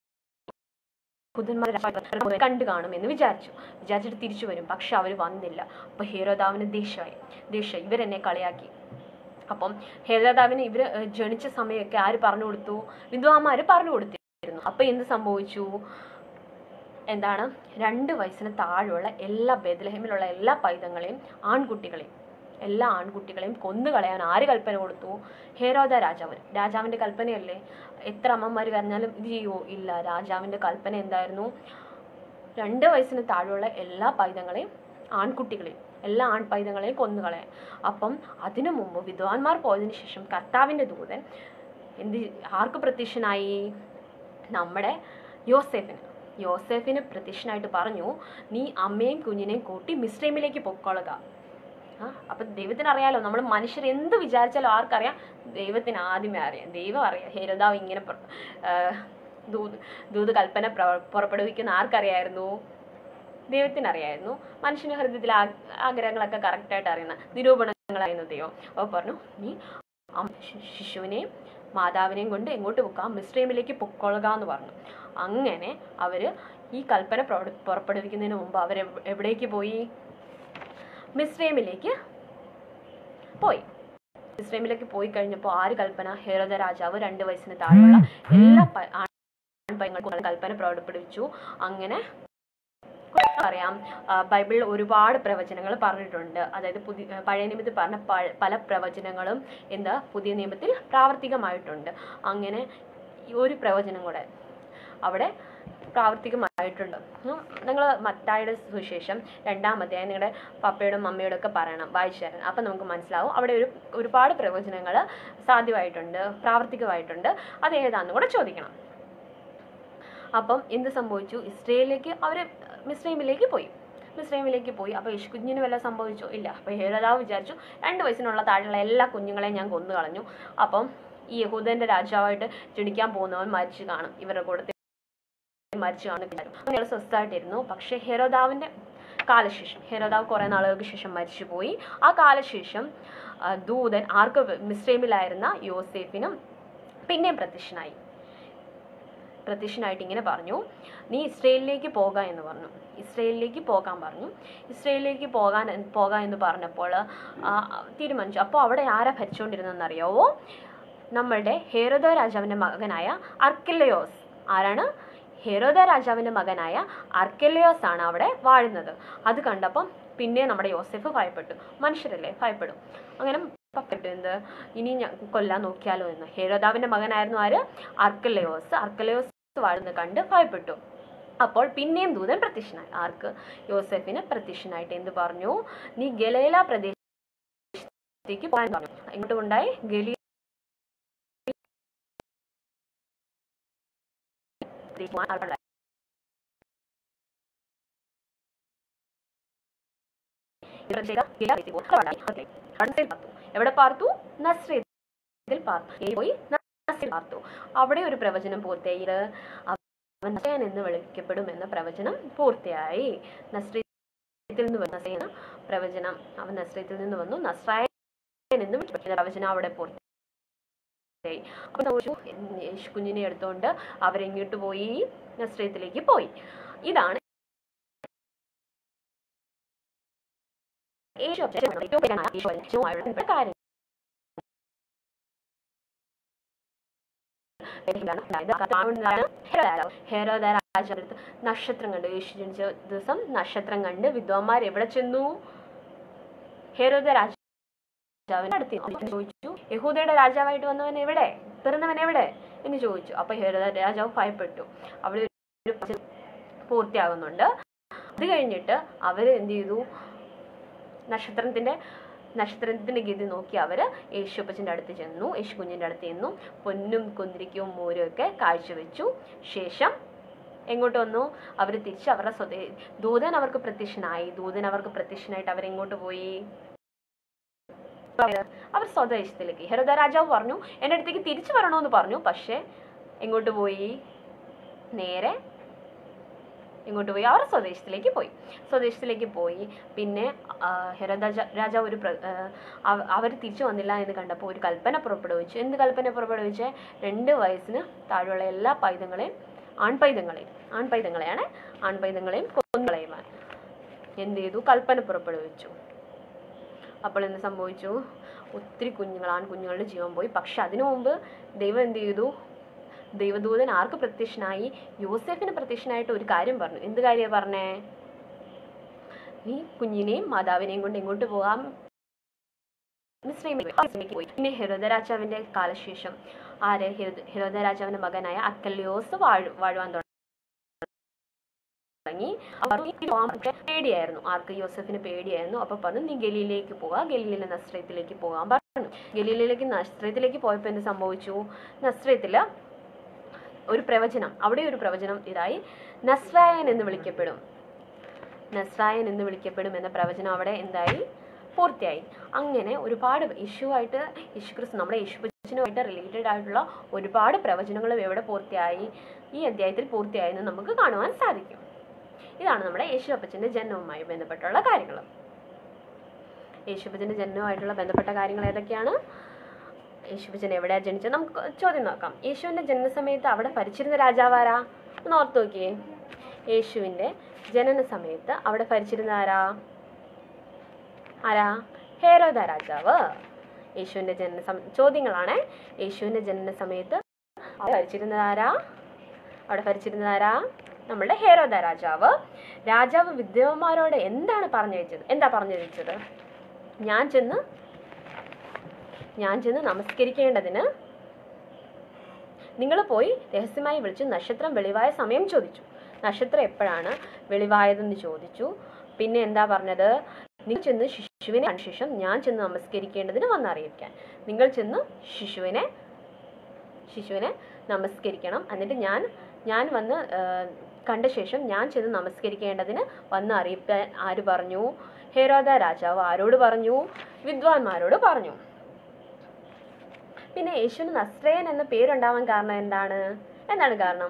ബുദ്ധന്മാർ കണ്ടു കാണുമെന്ന് വിചാരിച്ചു വിചാരിച്ചിട്ട് തിരിച്ചു വരും പക്ഷെ അവർ വന്നില്ല അപ്പോൾ ഹേരോദാവിന് ദേഷ്യമായി ദേഷ്യം ഇവരെന്നെ കളിയാക്കി അപ്പം ഹേരോദാവിന് ഇവർ ജനിച്ച സമയമൊക്കെ ആര് പറഞ്ഞു കൊടുത്തു വിദ്വാന്മാർ പറഞ്ഞു കൊടുത്തിരുന്നു അപ്പം എന്ത് സംഭവിച്ചു എന്താണ് രണ്ട് വയസ്സിന് താഴെയുള്ള എല്ലാ ബേദലഹേമിലുള്ള എല്ലാ പൈതങ്ങളെയും ആൺകുട്ടികളെയും എല്ലാ ആൺകുട്ടികളെയും കൊന്നു കളയാൻ ആര് കൽപ്പന കൊടുത്തു ഹേരോദ രാജാവ് രാജാവിൻ്റെ കൽപ്പനയല്ലേ എത്ര അമ്മമാർ കരഞ്ഞാലും ഇത് ചെയ്യുമോ ഇല്ല രാജാവിൻ്റെ കൽപ്പന എന്തായിരുന്നു രണ്ട് വയസ്സിന് താഴെയുള്ള എല്ലാ പൈതങ്ങളെയും ആൺകുട്ടികളെയും എല്ലാ ആൺപൈതങ്ങളെയും കൊന്നുകളയാൻ അപ്പം അതിനു മുമ്പ് വിദ്വാൻമാർ പോയതിനു ശേഷം കർത്താവിൻ്റെ ദൂതൻ എന്ത് ആർക്ക് പ്രത്യക്ഷനായി നമ്മുടെ യോസേഫിന് യോസേഫിന് പ്രത്യക്ഷനായിട്ട് പറഞ്ഞു നീ അമ്മയും കുഞ്ഞിനെയും കൂട്ടി മിസ്രൈമിലേക്ക് പൊക്കോളുക ആ അപ്പം ദൈവത്തിന് അറിയാലോ നമ്മൾ മനുഷ്യർ എന്ത് വിചാരിച്ചാലും ആർക്കറിയാം ദൈവത്തിന് ആദ്യമേ അറിയാം ദൈവം അറിയാം ഹേരതാവ് ഇങ്ങനെ പ്ര- ആ, ദൂത് ദൂത് കൽപ്പന പ്ര- പുറപ്പെടുവിക്കുന്ന ആർക്കറിയായിരുന്നു ദൈവത്തിന് അറിയായിരുന്നു മനുഷ്യന്റെ ഹൃദയത്തിലെ ആ- ആഗ്രഹങ്ങളൊക്കെ കറക്റ്റായിട്ട് അറിയുന്ന നിരൂപണങ്ങൾ അറിയുന്ന ദൈവം അപ്പോൾ പറഞ്ഞു നീ അം- ശി- ശിശുവിനെയും മാതാവിനെയും കൊണ്ട് എങ്ങോട്ട് പൊക്കാം മിസ്രൈമിലേക്ക് പൊക്കോളുക എന്ന് പറഞ്ഞു അങ്ങനെ അവര് ഈ കൽപ്പന പുറ- പുറപ്പെടുവിക്കുന്നതിന് മുമ്പ് അവർ എവിടേക്ക് പോയി മിസ്രൈമിലേക്ക് പോയി മിസ്രൈമിലേക്ക് പോയി കഴിഞ്ഞപ്പോൾ ആര് കൽപ്പന ഹേരോദ രാജാവ് രണ്ട് വയസ്സിന് താഴെയുള്ള എല്ലാ പ- ആൺപൈങ്ങൾക്കും കൽപ്പന പുറപ്പെടുവിച്ചു അങ്ങനെ പറയാം ആ, ബൈബിളിൽ ഒരുപാട് പ്രവചനങ്ങൾ പറഞ്ഞിട്ടുണ്ട് അതായത് പുതിയ പഴയ നിയമത്തിൽ പറഞ്ഞ പ- പല പ്രവചനങ്ങളും എന്താ പുതിയ നിയമത്തിൽ പ്രാവർത്തികമായിട്ടുണ്ട് അങ്ങനെ ഈ ഒരു പ്രവചനം കൂടെ അവിടെ പ്രാവർത്തികമായിട്ടുണ്ട് നിങ്ങൾ മത്തായുടെ സുവിശേഷം രണ്ടാം അധ്യായം നിങ്ങളുടെ പപ്പയോടും മമ്മയോടും ഒക്കെ പറയണം വായിച്ചു തരണം അപ്പം നമുക്ക് മനസ്സിലാവും അവിടെ ഒരു ഒരുപാട് പ്രവചനങ്ങൾ സാധ്യമായിട്ടുണ്ട് പ്രാവർത്തികമായിട്ടുണ്ട് അത് ഏതാണെന്ന് കൂടെ ചോദിക്കണം അപ്പം എന്ത് സംഭവിച്ചു ഇസ്രയേലിലേക്ക് അവർ മിസ്രൈമിലേക്ക് പോയി മിസ്രൈമിലേക്ക് പോയി അപ്പോൾ യേശു കുഞ്ഞിന് വല്ല സംഭവിച്ചോ ഇല്ല അപ്പോൾ ഹേരോദാവ് വിചാരിച്ചു രണ്ട് വയസ്സിനുള്ള താഴെയുള്ള എല്ലാ കുഞ്ഞുങ്ങളെയും ഞാൻ കൊന്നു കളഞ്ഞു അപ്പം ഈ യഹൂദന്റെ രാജാവായിട്ട് ജനിക്കാൻ പോകുന്നവൻ മരിച്ചു കാണും ഇവരുടെ കൂടെ മരിച്ചു കാണും അങ്ങനെ സ്വസ്ഥമായിട്ടിരുന്നു പക്ഷേ ഹെരോദാവിന്റെ കാലശേഷം ഹെരോദാവ് കുറേ നാളുകൾക്ക് ശേഷം മരിച്ചുപോയി ആ കാലശേഷം ആ, ദൂതൻ ആർക്ക് മിസ്രൈമിലായിരുന്ന യോസേഫിനും പിന്നെയും പ്രത്യക്ഷനായി പ്രത്യക്ഷനായിട്ട് ഇങ്ങനെ പറഞ്ഞു നീ ഇസ്രയേലിലേക്ക് പോക എന്ന് പറഞ്ഞു ഇസ്രയേലിലേക്ക് പോകാൻ പറഞ്ഞു ഇസ്രയേലിലേക്ക് പോകാൻ പോകാൻ എന്ന് പറഞ്ഞപ്പോൾ ആ, തീരുമാനിച്ചു അപ്പോൾ അവിടെ ആരാ ഭരിച്ചുകൊണ്ടിരുന്നതെന്ന് അറിയാവോ നമ്മളുടെ ഹേരോദ രാജാവിൻ്റെ മകനായ അർക്കിലയോസ് ആരാണ് ഹെരോദ രാജാവിൻ്റെ മകനായ അർക്കെലിയോസ് ആണ് അവിടെ വാഴുന്നത് അത് കണ്ടപ്പം പിന്നെ നമ്മുടെ യോസെഫ് ഭയപ്പെട്ടു മനുഷ്യരല്ലേ ഭയപ്പെടും അങ്ങനെ ഭയപ്പെട്ടു എന്ത് ഇനി ഞാൻ കൊല്ലാൻ നോക്കിയാലോ എന്ന് ഹെരോദാവിൻ്റെ മകനായിരുന്നു ആര് അർക്കലയോസ് അർക്കലയോസ് വാഴുന്നത് കണ്ട് ഭയപ്പെട്ടു അപ്പോൾ പിന്നെയും ദൂതൻ പ്രത്യക്ഷനായി ആർക്ക് യോസെഫിന് പ്രത്യക്ഷനായിട്ട് എന്ത് പറഞ്ഞു നീ ഗലീല പ്രദേശത്തേക്ക് പോകാൻ പറഞ്ഞു എങ്ങോട്ട് കൊണ്ടായി ഗലീല എവിടെ പാർത്തു നസ്രേത്തിൽ പാർത്തു പോയി നസ്രേത്തിൽ പാർത്തു അവിടെ ഒരു പ്രവചനം പൂർത്തിയായി അവൻ നസ്രയൻ എന്ന് വിളിക്കപ്പെടും എന്ന പ്രവചനം പൂർത്തിയായി നസ്രേത്തിൽ നിന്ന് വന്ന നസ്രയൻ എന്ന പ്രവചനം അവൻ നസ്രേത്തിൽ നിന്ന് വന്നു നസ്രായൻ എന്ന് വിളിക്കപ്പെടുന്ന പ്രവചനം അവിടെ പൂർത്തിയായി അപ്പൊ ചോദിച്ചു യേശു കുഞ്ഞിനെ എടുത്തുകൊണ്ട് അവരെങ്ങോട്ട് പോയി നസ്രയത്തിലേക്ക് പോയി ഇതാണ് യേശു ഏറ്റവും പ്രധാനമായ യേശു ഏറ്റവുമായുള്ള ബന്ധപ്പെട്ട കാര്യം ഹെരോദ രാജാവ് നക്ഷത്രം കണ്ടു യേശു ജനിച്ച ദിവസം നക്ഷത്രം കണ്ട് വിദ്വാന്മാർ എവിടെ ചെന്നു ഹെരോദ രാജാവിന്റെ അടുത്ത് ചെന്നു. ചോദിച്ചു യഹൂദയുടെ രാജാവായിട്ട് വന്നവൻ എവിടെ പിറന്നവൻ എവിടെ എന്ന് ചോദിച്ചു അപ്പൊ ഹെരോദ രാജാവ് ഭയപ്പെട്ടു അവിടെ ഒരു പ്രവചനം പൂർത്തിയാകുന്നുണ്ട് അത് കഴിഞ്ഞിട്ട് അവർ എന്ത് ചെയ്തു നക്ഷത്രത്തിന്റെ നക്ഷത്രത്തിന്റെ ഗതി നോക്കി അവര് യേശുപ്പച്ചൻ്റെ അടുത്ത് ചെന്നു യേശു കുഞ്ഞിന്റെ അടുത്ത് ചെന്നു പൊന്നും കുന്തിരിക്കവും മോരും ഒക്കെ കാഴ്ചവെച്ചു ശേഷം എങ്ങോട്ട് വന്നു അവർ തിരിച്ച് അവരുടെ സ്വദേ ദൂതൻ അവർക്ക് പ്രത്യക്ഷനായി ദൂതൻ അവർക്ക് പ്രത്യക്ഷനായിട്ട് അവരെങ്ങോട്ട് പോയി അവർ സ്വദേശത്തിലേക്ക് ഹെരോദ രാജാവ് പറഞ്ഞു എൻ്റെ അടുത്തേക്ക് തിരിച്ചു വരണമെന്ന് പറഞ്ഞു പക്ഷേ എങ്ങോട്ട് പോയി നേരെ എങ്ങോട്ട് പോയി അവർ സ്വദേശത്തിലേക്ക് പോയി സ്വദേശത്തിലേക്ക് പോയി പിന്നെ ആ, ഹെരോദ ജ- രാജാവ് ഒരു അവർ തിരിച്ചു വന്നില്ല എന്ന് കണ്ടപ്പോൾ ഒരു കൽപ്പന പുറപ്പെടുവിച്ചു എന്ത് കൽപ്പന പുറപ്പെടുവിച്ച് രണ്ട് വയസ്സിന് താഴെയുള്ള എല്ലാ പൈതങ്ങളെയും ആൺപൈതങ്ങളെയും ആൺപൈതങ്ങളെയാണ് ആൺപൈതങ്ങളെയും കൊന്നുകളയുവാൻ എന്ത് ചെയ്തു കൽപ്പന പുറപ്പെടുവിച്ചു അപ്പോൾ എന്ത് സംഭവിച്ചു ഒത്തിരി കുഞ്ഞുങ്ങൾ ആൺകുഞ്ഞുങ്ങളുടെ ജീവൻ പോയി പക്ഷെ അതിനു മുമ്പ് ദൈവം എന്ത് ചെയ്തു ദൈവദൂതൻ ആർക്ക് പ്രത്യക്ഷനായി യോസെഫിന് പ്രത്യക്ഷനായിട്ട് ഒരു കാര്യം പറഞ്ഞു എന്ത് കാര്യമാണ് പറഞ്ഞേ നീ കുഞ്ഞിനെയും മാതാവിനെയും കൊണ്ട് എങ്ങോട്ട് പോകാം മിസ്രൈമിൽ പോയി. മിസ്രൈമിലേക്ക് പോയി പിന്നെ ഹെരോദ രാജാവിന്റെ കാലശേഷം ആര് ഹെരോദ- ഹെരോദ രാജാവിന്റെ മകനായ അക്കല്യോസ് വാഴ് വാഴുവാൻ തുടങ്ങി അവർക്ക് പോകാൻ പക്ഷേ പേടിയായിരുന്നു ആർക്ക് യോസഫിന് പേടിയായിരുന്നു അപ്പൊ പറഞ്ഞു നീ ഗലീലയിലേക്ക് പോവാ ഗലീലിലെ നസ്രയത്തിലേക്ക് പോകാൻ പറഞ്ഞു ഗലീലയിലേക്ക് നസ്രയത്തിലേക്ക് പോയപ്പോൾ എന്ത് സംഭവിച്ചു നസ്രയത്തില് ഒരു പ്രവചനം അവിടെ ഒരു പ്രവചനം ഇതായി നസ്രായൻ എന്ന് വിളിക്കപ്പെടും നസ്രായൻ എന്ന് വിളിക്കപ്പെടും എന്ന പ്രവചനം അവിടെ എന്തായി പൂർത്തിയായി അങ്ങനെ ഒരുപാട് യേശുവായിട്ട് യേശുക്രിസ്തു നമ്മുടെ യേശുക്രിസ്തുനുമായിട്ട് റിലേറ്റഡ് ആയിട്ടുള്ള ഒരുപാട് പ്രവചനങ്ങളും എവിടെ പൂർത്തിയായി ഈ അധ്യായത്തിൽ പൂർത്തിയായെന്ന് നമുക്ക് കാണുവാൻ സാധിക്കും ഇതാണ് നമ്മുടെ യേശു അപ്പച്ചൻ്റെ ജന്മവുമായി ബന്ധപ്പെട്ടുള്ള കാര്യങ്ങൾ യേശു അപ്പച്ചൻ്റെ ജന്മവുമായിട്ടുള്ള ബന്ധപ്പെട്ട കാര്യങ്ങൾ ഏതൊക്കെയാണ് യേശുപ്പച്ചൻ എവിടെയാണ് ജനിച്ചത് നമുക്ക് ചോദ്യം നോക്കാം യേശുവിൻ്റെ ജനനസമയത്ത് അവിടെ ഭരിച്ചിരുന്ന രാജാവാരാ ഒന്ന് ഓർത്ത് നോക്കിയേ യേശുവിൻ്റെ ജനന സമയത്ത് അവിടെ ഭരിച്ചിരുന്ന ആരാ ആരാ ഹേരോദ രാജാവ് യേശുവിൻ്റെ ജനന സമ ചോദ്യങ്ങളാണ് യേശുവിൻ്റെ ജനന സമയത്ത് അവിടെ ഭരിച്ചിരുന്നത് ആരാ അവിടെ ഭരിച്ചിരുന്നത് ആരാ നമ്മളുടെ ഹേരോദ രാജാവ് രാജാവ് വിദ്യവന്മാരോട് എന്താണ് പറഞ്ഞു വെച്ചത് എന്താ പറഞ്ഞു വെച്ചത് ഞാൻ ചെന്ന് ഞാൻ ചെന്ന് നമസ്കരിക്കേണ്ടതിന് നിങ്ങൾ പോയി രഹസ്യമായി വിളിച്ച് നക്ഷത്രം വെളിവായ സമയം ചോദിച്ചു നക്ഷത്രം എപ്പോഴാണ് വെളിവായതെന്ന് ചോദിച്ചു പിന്നെ എന്താ പറഞ്ഞത് നിങ്ങൾ ചെന്ന് ശിശുവിനെ കണ്ട ശേഷം ഞാൻ ചെന്ന് നമസ്കരിക്കേണ്ടതിന് വന്നറിയിക്കാൻ നിങ്ങൾ ചെന്ന് ശിശുവിനെ ശിശുവിനെ നമസ്കരിക്കണം എന്നിട്ട് ഞാൻ ഞാൻ വന്ന് ആ, കണ്ട ശേഷം ഞാൻ ചെന്ന് നമസ്കരിക്കേണ്ടതിന് വന്ന് അറിയിക്കാൻ ആര് പറഞ്ഞു ഹേരോദ രാജാവ് ആരോട് പറഞ്ഞു വിദ്വാൻമാരോട് പറഞ്ഞു പിന്നെ യേശുവിന് നസ്രയൻ എന്ന പേരുണ്ടാവാൻ കാരണം എന്താണ് എന്താണ് കാരണം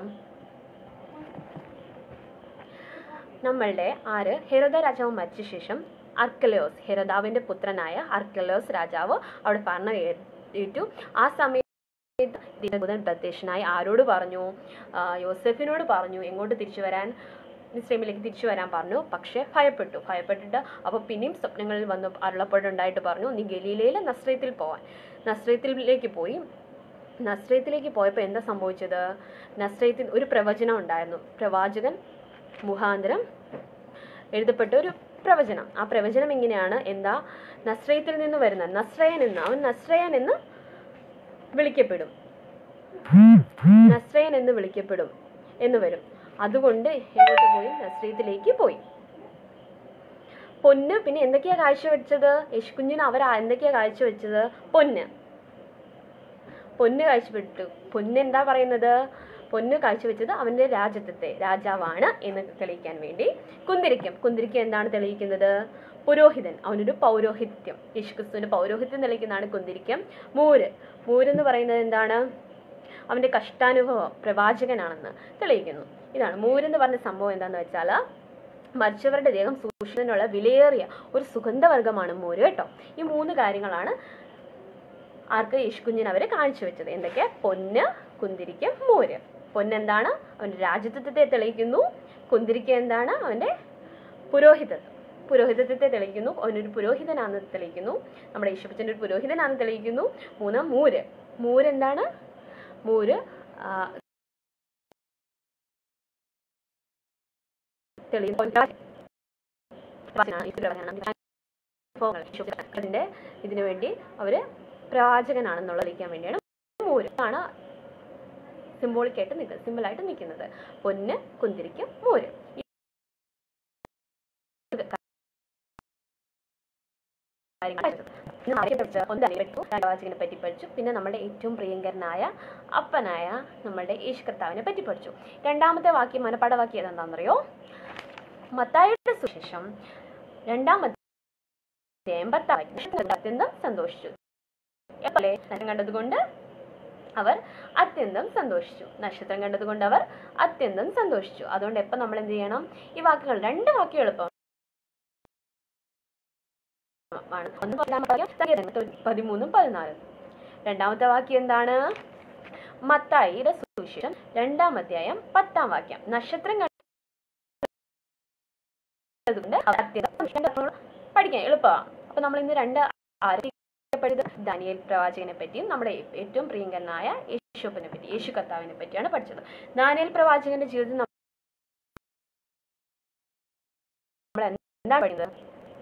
നമ്മളുടെ ആര് ഹെരോദ രാജാവ് മരിച്ച ശേഷം അർക്കലോസ് ഹെരോദാവിന്റെ പുത്രനായ അർക്കലോസ് രാജാവ് അവിടെ ഭരണം ഏറ്റു ആ സമയത്ത് ദൈവദൂതൻ പ്രത്യക്ഷനായി ആരോട് പറഞ്ഞു ആ, യോസെഫിനോട് പറഞ്ഞു എങ്ങോട്ട് തിരിച്ചു വരാൻ മിസ്രൈമിലേക്ക് തിരിച്ചു വരാൻ പറഞ്ഞു പക്ഷേ ഭയപ്പെട്ടു ഭയപ്പെട്ടിട്ട് അപ്പോൾ പിന്നെയും സ്വപ്നങ്ങളിൽ വന്ന് അരുളപ്പാടുണ്ടായിട്ട് പറഞ്ഞു നീ ഗലീലയിലെ നസ്രയത്തിൽ പോവാൻ നസ്രയത്തിലേക്ക് പോയി നസ്രയത്തിലേക്ക് പോയപ്പോൾ എന്താ സംഭവിച്ചത് നസ്രയത്തിൽ ഒരു പ്രവചനം ഉണ്ടായിരുന്നു പ്രവാചകൻ മുഖാന്തരം എഴുതപ്പെട്ട ഒരു പ്രവചനം ആ പ്രവചനം ഇങ്ങനെയാണ് എന്താ നസ്രയത്തിൽ നിന്ന് വരുന്ന നസ്രയൻ എന്ന് അവൻ നസ്രയൻ എന്ന് വിളിക്കപ്പെടും നസ്രയൻ എന്ന് വിളിക്കപ്പെടും എന്ന് വരും അതുകൊണ്ട് എങ്ങോട്ട് പോയി നസ്രയത്തിലേക്ക് പോയി പൊന്ന് പിന്നെ എന്തൊക്കെയാ കാഴ്ചവെച്ചത് യേശുക്കുഞ്ഞിന് അവർ എന്തൊക്കെയാ കാഴ്ചവെച്ചത് പൊന്ന് പൊന്ന് കാഴ്ചപ്പെട്ടു പൊന്ന് എന്താ പറയുന്നത് പൊന്ന് കാഴ്ചവെച്ചത് അവന്റെ രാജ്യത്തെ രാജാവാണ് എന്ന് തെളിയിക്കാൻ വേണ്ടി കുന്തിരിക്കം കുന്തിരിക്കം എന്താണ് തെളിയിക്കുന്നത് പുരോഹിതൻ അവനൊരു പൗരോഹിത്യം യേശുക്രിസ്തുവിന്റെ പൗരോഹിത്യം തെളിയിക്കുന്നതാണ് കുന്തിരിക്കം മൂര് മൂരെന്ന് പറയുന്നത് എന്താണ് അവന്റെ കഷ്ടാനുഭവം പ്രവാചകനാണെന്ന് തെളിയിക്കുന്നു ഇതാണ് മൂരെന്ന് പറഞ്ഞ സംഭവം എന്താണെന്ന് വെച്ചാൽ മരിച്ചവരുടെ ദേഹം സൂക്ഷിക്കുന്നതിനുള്ള വിലയേറിയ ഒരു സുഗന്ധവർഗമാണ് മൂര് കേട്ടോ ഈ മൂന്ന് കാര്യങ്ങളാണ് ആർക്ക് യേശുക്കുഞ്ഞിന് അവരെ കാണിച്ചു വെച്ചത് എന്തൊക്കെ പൊന്ന് കുന്തിരിക്ക മോര് പൊന്ന് എന്താണ് അവന്റെ രാജ്യത്വത്തെ തെളിയിക്കുന്നു കുന്തിരിക്ക എന്താണ് അവന്റെ പുരോഹിതത്വം പുരോഹിതത്വത്തെ തെളിയിക്കുന്നു അവനൊരു പുരോഹിതനാണെന്ന് തെളിയിക്കുന്നു നമ്മുടെ യേശുപ്പച്ചൻ്റെ ഒരു പുരോഹിതനാണെന്ന് തെളിയിക്കുന്നു മൂന്ന് മൂര് മൂര് എന്താണ് മൂര് ആ, തെളിയിക്കുന്നു അതിന്റെ ഇതിനു വേണ്ടി അവര് പ്രവാചകനാണെന്നുള്ള തെളിയിക്കാൻ വേണ്ടിയാണ് മൂര് ആണ് സിംബോളിക് ആയിട്ട് നിൽക്കുന്നത് സിമ്പിൾ ആയിട്ട് നിൽക്കുന്നത് പൊന്ന് കുന്തിരിക്കും മൂര് പ്രവാചകനെ പറ്റി പഠിച്ചു പിന്നെ നമ്മുടെ ഏറ്റവും പ്രിയങ്കരനായ അപ്പനായ നമ്മളുടെ യേശു കർത്താവിനെ പറ്റി പഠിച്ചു രണ്ടാമത്തെ വാക്യം മനപ്പാട വാക്യം ഏതാണെന്നറിയോ മത്തായിയുടെ സുശേഷം രണ്ടാമത്തെ അത്യന്തം സന്തോഷിച്ചു എപ്പോലെ തന്നെ കണ്ടതുകൊണ്ട് അവർ അത്യന്തം സന്തോഷിച്ചു നക്ഷത്രം കണ്ടതുകൊണ്ട് അവർ അത്യന്തം സന്തോഷിച്ചു അതുകൊണ്ട് എപ്പം നമ്മൾ എന്ത് ചെയ്യണം ഈ വാക്കുകൾ രണ്ട് വാക്കുകൾ എളുപ്പം ആണ് ഒന്ന് പതിനാറാം വാക്യം, സങ്കീർത്തനം പതിമൂന്നും പതിനാലും രണ്ടാമത്തെ വാക്യം എന്താണ് മത്തായിയുടെ സുവിശേഷം രണ്ടാം അധ്യായം പത്താം വാക്യം നക്ഷത്രം കണ്ടതുകൊണ്ട് അവർ അത്യന്തം സന്തോഷിച്ചു. പഠിക്കാൻ എളുപ്പമാണ് അപ്പൊ നമ്മൾ ഇന്ന് രണ്ട് ആരംഭിക്കപ്പെടുന്നത് ദാനിയേൽ പ്രവാചകനെ പറ്റിയും നമ്മുടെ ഏറ്റവും പ്രിയങ്കരനായ യേശുപ്പനെ പറ്റി യേശു കർത്താവിനെ പറ്റിയാണ് പഠിച്ചത് ദാനിയേൽ പ്രവാചകന്റെ ജീവിതത്തിൽ നമ്മൾ എന്താണ് പഠിക്കുന്നത്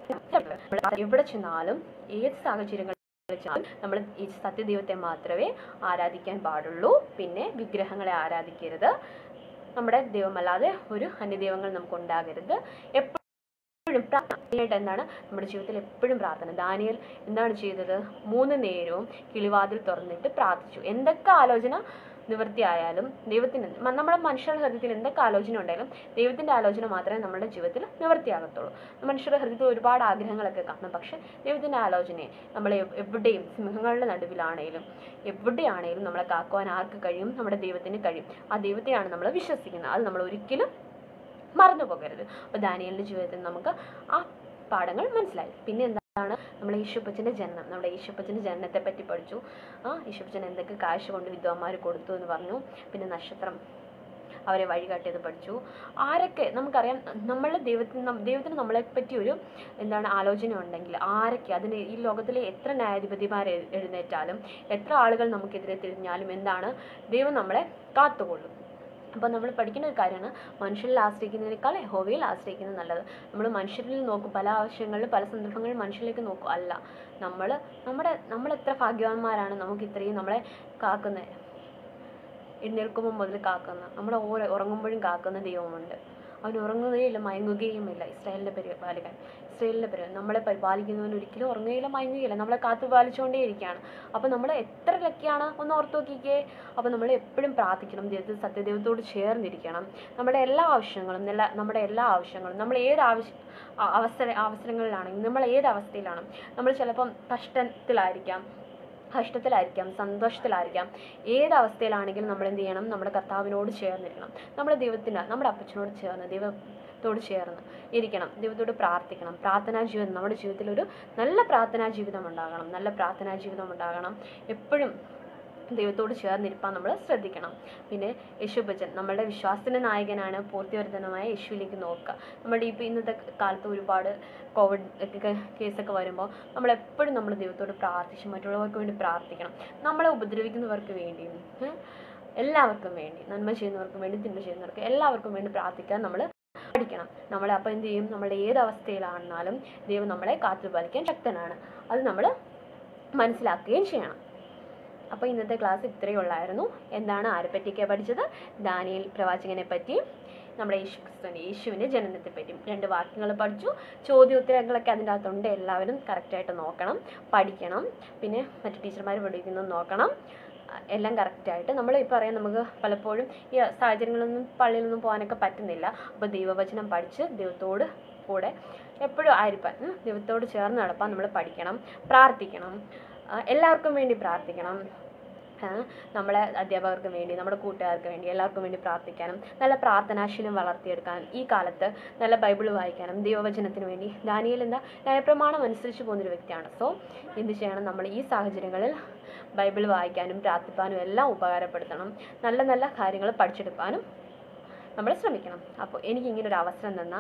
നമ്മൾ എവിടെ ചെന്നാലും ഏത് സാഹചര്യങ്ങളിൽ ചെന്നാലും നമ്മൾ ഈ സത്യദൈവത്തെ മാത്രമേ ആരാധിക്കാൻ പാടുള്ളൂ പിന്നെ വിഗ്രഹങ്ങളെ ആരാധിക്കരുത് നമ്മുടെ ദൈവമല്ലാതെ ഒരു അന്യദൈവങ്ങൾ നമുക്ക് ഉണ്ടാകരുത് എപ്പോഴും പ്രാർത്ഥനയായിട്ട് എന്താണ് നമ്മുടെ ജീവിതത്തിൽ എപ്പോഴും പ്രാർത്ഥന ദാനിയൽ എന്താണ് ചെയ്തത് മൂന്ന് നേരവും കിളിവാതിൽ തുറന്നിട്ട് പ്രാർത്ഥിച്ചു എന്തൊക്കെ ആലോചന നിവൃത്തിയായാലും ദൈവത്തിന് മ- നമ്മുടെ മനുഷ്യരുടെ ഹൃദയത്തിൽ എന്തൊക്കെ ആലോചന ഉണ്ടായാലും ദൈവത്തിന്റെ ആലോചന മാത്രമേ നമ്മുടെ ജീവിതത്തിൽ നിവൃത്തിയാകത്തുള്ളൂ മനുഷ്യരുടെ ഹൃദയത്തിൽ ഒരുപാട് ആഗ്രഹങ്ങളൊക്കെ കാണും പക്ഷെ ദൈവത്തിന്റെ ആലോചനയെ നമ്മളെ എവ്- എവിടെയും സിംഹങ്ങളുടെ നടുവിലാണേലും എവിടെയാണേലും നമ്മളെ കാക്കുവാൻ ആർക്ക് കഴിയും നമ്മുടെ ദൈവത്തിന് കഴിയും ആ ദൈവത്തെയാണ് നമ്മൾ വിശ്വസിക്കുന്നത് അത് നമ്മൾ ഒരിക്കലും മറന്നു പോകരുത് അപ്പോൾ ദാനിയലിന്റെ ജീവിതത്തിൽ നമുക്ക് ആ പാഠങ്ങൾ മനസ്സിലായി പിന്നെ എന്താണ് നമ്മൾ ഈശോപ്പച്ചൻ്റെ ജനനം നമ്മുടെ ഈശോപ്പച്ചൻ്റെ ജനനത്തെ പറ്റി പഠിച്ചു ആ ഈശോപ്പച്ചൻ എന്തൊക്കെ കാശ് കൊണ്ട് വിദ്വാന്മാർ കൊടുത്തു എന്ന് പറഞ്ഞു പിന്നെ നക്ഷത്രം അവരെ വഴികാട്ടിയത് പഠിച്ചു ആരൊക്കെ നമുക്കറിയാം നമ്മൾ ദൈവത്തിന് നം- ദൈവത്തിന് നമ്മളെ പറ്റി ഒരു എന്താണ് ആലോചന ഉണ്ടെങ്കിൽ ആരൊക്കെ അതിന് ഈ ലോകത്തിലെ എത്ര ന്യായാധിപതിമാർ എഴു- എഴുന്നേറ്റാലും എത്ര ആളുകൾ നമുക്കെതിരെ തിരിഞ്ഞാലും എന്താണ് ദൈവം നമ്മളെ കാത്തുകൊള്ളും അപ്പോൾ നമ്മൾ പഠിക്കുന്ന ഒരു കാര്യമാണ് മനുഷ്യരിൽ ആശ്രയിക്കുന്നതിനേക്കാൾ യഹോവയിൽ ആശ്രയിക്കുന്നത് നല്ലത് നമ്മൾ മനുഷ്യരിൽ നോക്കും പല ആവശ്യങ്ങളിലും പല സന്ദർഭങ്ങളിൽ മനുഷ്യരിലേക്ക് നോക്കും അല്ല നമ്മൾ നമ്മുടെ നമ്മൾ എത്ര ഭാഗ്യവാന്മാരാണ് നമുക്ക് ഇത്രയും നമ്മളെ കാക്കുന്നത് എഴുന്നേൽക്കുമ്പോൾ മുതൽ കാക്കുന്ന നമ്മൾ ഓരോ ഉറങ്ങുമ്പോഴും കാക്കുന്ന ദൈവമുണ്ട് അവൻ ഉറങ്ങുകയില്ല മയങ്ങുകയുമില്ല ഇസ്രായേലിൻ്റെ പരിപാലിക്കാൻ ഇസ്രായേലിൻ്റെ പരി നമ്മളെ പരിപാലിക്കുന്നവൻ ഒരിക്കലും ഉറങ്ങുകയില്ല മയങ്ങുകയില്ല നമ്മളെ കാത്തു പാലിച്ചുകൊണ്ടേയിരിക്കുകയാണ് അപ്പോൾ നമ്മൾ എത്ര ലക്കിയാണ് ഒന്ന് ഓർത്ത് നോക്കിക്കേ അപ്പോൾ നമ്മൾ എപ്പോഴും പ്രാർത്ഥിക്കണം ദൈവത്തിൽ സത്യദൈവത്തോട് ചേർന്നിരിക്കണം നമ്മുടെ എല്ലാ ആവശ്യങ്ങളും എല്ലാ നമ്മുടെ എല്ലാ ആവശ്യങ്ങളും നമ്മൾ ഏത് ആവശ്യ ആ- അവസര അവസരങ്ങളിലാണെങ്കിൽ നമ്മൾ ഏത് അവസ്ഥയിലാണ് നമ്മൾ ചിലപ്പം കഷ്ടത്തിലായിരിക്കാം കഷ്ടത്തിലായിരിക്കാം സന്തോഷത്തിലായിരിക്കാം ഏത് അവസ്ഥയിലാണെങ്കിലും നമ്മൾ എന്ത് ചെയ്യണം നമ്മുടെ കർത്താവിനോട് ചേർന്നിരിക്കണം നമ്മുടെ ദൈവത്തിന് നമ്മുടെ അപ്പച്ചനോട് ചേർന്ന് ദൈവത്തോട് ചേർന്ന് ഇരിക്കണം ദൈവത്തോട് പ്രാർത്ഥിക്കണം പ്രാർത്ഥനാ ജീവിതം നമ്മുടെ ജീവിതത്തിൽ ഒരു നല്ല പ്രാർത്ഥനാ ജീവിതം ഉണ്ടാകണം നല്ല പ്രാർത്ഥനാ ജീവിതം ഉണ്ടാകണം എപ്പോഴും ദൈവത്തോട് ചേർന്നിരിപ്പാൻ നമ്മൾ ശ്രദ്ധിക്കണം പിന്നെ യേശുബച്ചൻ നമ്മളുടെ വിശ്വാസത്തിന്റെ നായകനാണ് പൂർത്തിവർദ്ധനമായ യേശുവിലേക്ക് നോക്കുക നമ്മുടെ ഇപ്പോൾ ഇന്നത്തെ കാലത്ത് ഒരുപാട് കോവിഡ് ഒക്കെ കേസൊക്കെ വരുമ്പോൾ നമ്മൾ എപ്പോഴും നമ്മൾ ദൈവത്തോട് പ്രാർത്ഥിച്ച് മറ്റുള്ളവർക്ക് വേണ്ടി പ്രാർത്ഥിക്കണം നമ്മളെ ഉപദ്രവിക്കുന്നവർക്ക് വേണ്ടിയും ഉം, എല്ലാവർക്കും വേണ്ടി നന്മ ചെയ്യുന്നവർക്കും വേണ്ടി തിന്മ ചെയ്യുന്നവർക്ക് എല്ലാവർക്കും വേണ്ടി പ്രാർത്ഥിക്കാൻ നമ്മൾ പഠിക്കണം നമ്മളെ അപ്പം എന്ത് ചെയ്യും നമ്മുടെ ഏത് അവസ്ഥയിലാണെന്നാലും ദൈവം നമ്മളെ കാത്തുപാലിക്കാൻ ശക്തനാണ് അത് നമ്മൾ മനസ്സിലാക്കുകയും ചെയ്യണം അപ്പോൾ ഇന്നത്തെ ക്ലാസ് ഇത്രയേ ഉള്ളായിരുന്നു എന്താണ് ആരെ പറ്റിയൊക്കെ പഠിച്ചത് ദാനിയേൽ പ്രവാചകനെ പറ്റിയും നമ്മുടെ യേശു ക്രിസ്തുവിൻ്റെ യേശുവിൻ്റെ ജനനത്തെ പറ്റിയും രണ്ട് വാക്യങ്ങൾ പഠിച്ചു ചോദ്യോത്തരങ്ങളൊക്കെ അതിൻ്റെ അകത്തുണ്ട് എല്ലാവരും കറക്റ്റായിട്ട് നോക്കണം പഠിക്കണം പിന്നെ മറ്റു ടീച്ചർമാർ പഠിക്കുന്നത് നോക്കണം അഹ് എല്ലാം കറക്റ്റായിട്ട് നമ്മൾ ഇപ്പോൾ പറയാം നമുക്ക് പലപ്പോഴും ഈ സാഹചര്യങ്ങളൊന്നും പള്ളിയിലൊന്നും പോകാനൊക്കെ പറ്റുന്നില്ല അപ്പോൾ ദൈവവചനം പഠിച്ച് ദൈവത്തോട് കൂടെ എപ്പോഴും ആയിരിക്കാൻ ഉം, ദൈവത്തോട് ചേർന്ന് നടപ്പാൻ നമ്മൾ പഠിക്കണം പ്രാർത്ഥിക്കണം ആ, എല്ലാവർക്കും വേണ്ടി പ്രാർത്ഥിക്കണം ആ, നമ്മളെ അധ്യാപകർക്ക് വേണ്ടി നമ്മുടെ കൂട്ടുകാർക്ക് വേണ്ടി എല്ലാവർക്കും വേണ്ടി പ്രാർത്ഥിക്കാനും നല്ല പ്രാർത്ഥനാശീലം വളർത്തിയെടുക്കാനും ഈ കാലത്ത് നല്ല ബൈബിൾ വായിക്കാനും ദൈവവചനത്തിന് വേണ്ടി ദാനിയേൽ എന്ന ന്യായപ്രമാണം അനുസരിച്ച് പോകുന്നൊരു വ്യക്തിയാണ് സോ എന്ത് ചെയ്യണം നമ്മൾ ഈ സാഹചര്യങ്ങളിൽ ബൈബിൾ വായിക്കാനും പ്രാർത്ഥിപ്പാനും എല്ലാം ഉപകാരപ്പെടുത്തണം നല്ല നല്ല കാര്യങ്ങൾ പഠിച്ചെടുക്കാനും നമ്മൾ ശ്രമിക്കണം അപ്പോൾ എനിക്ക് ഇങ്ങനെ ഒരു അവസരം തന്ന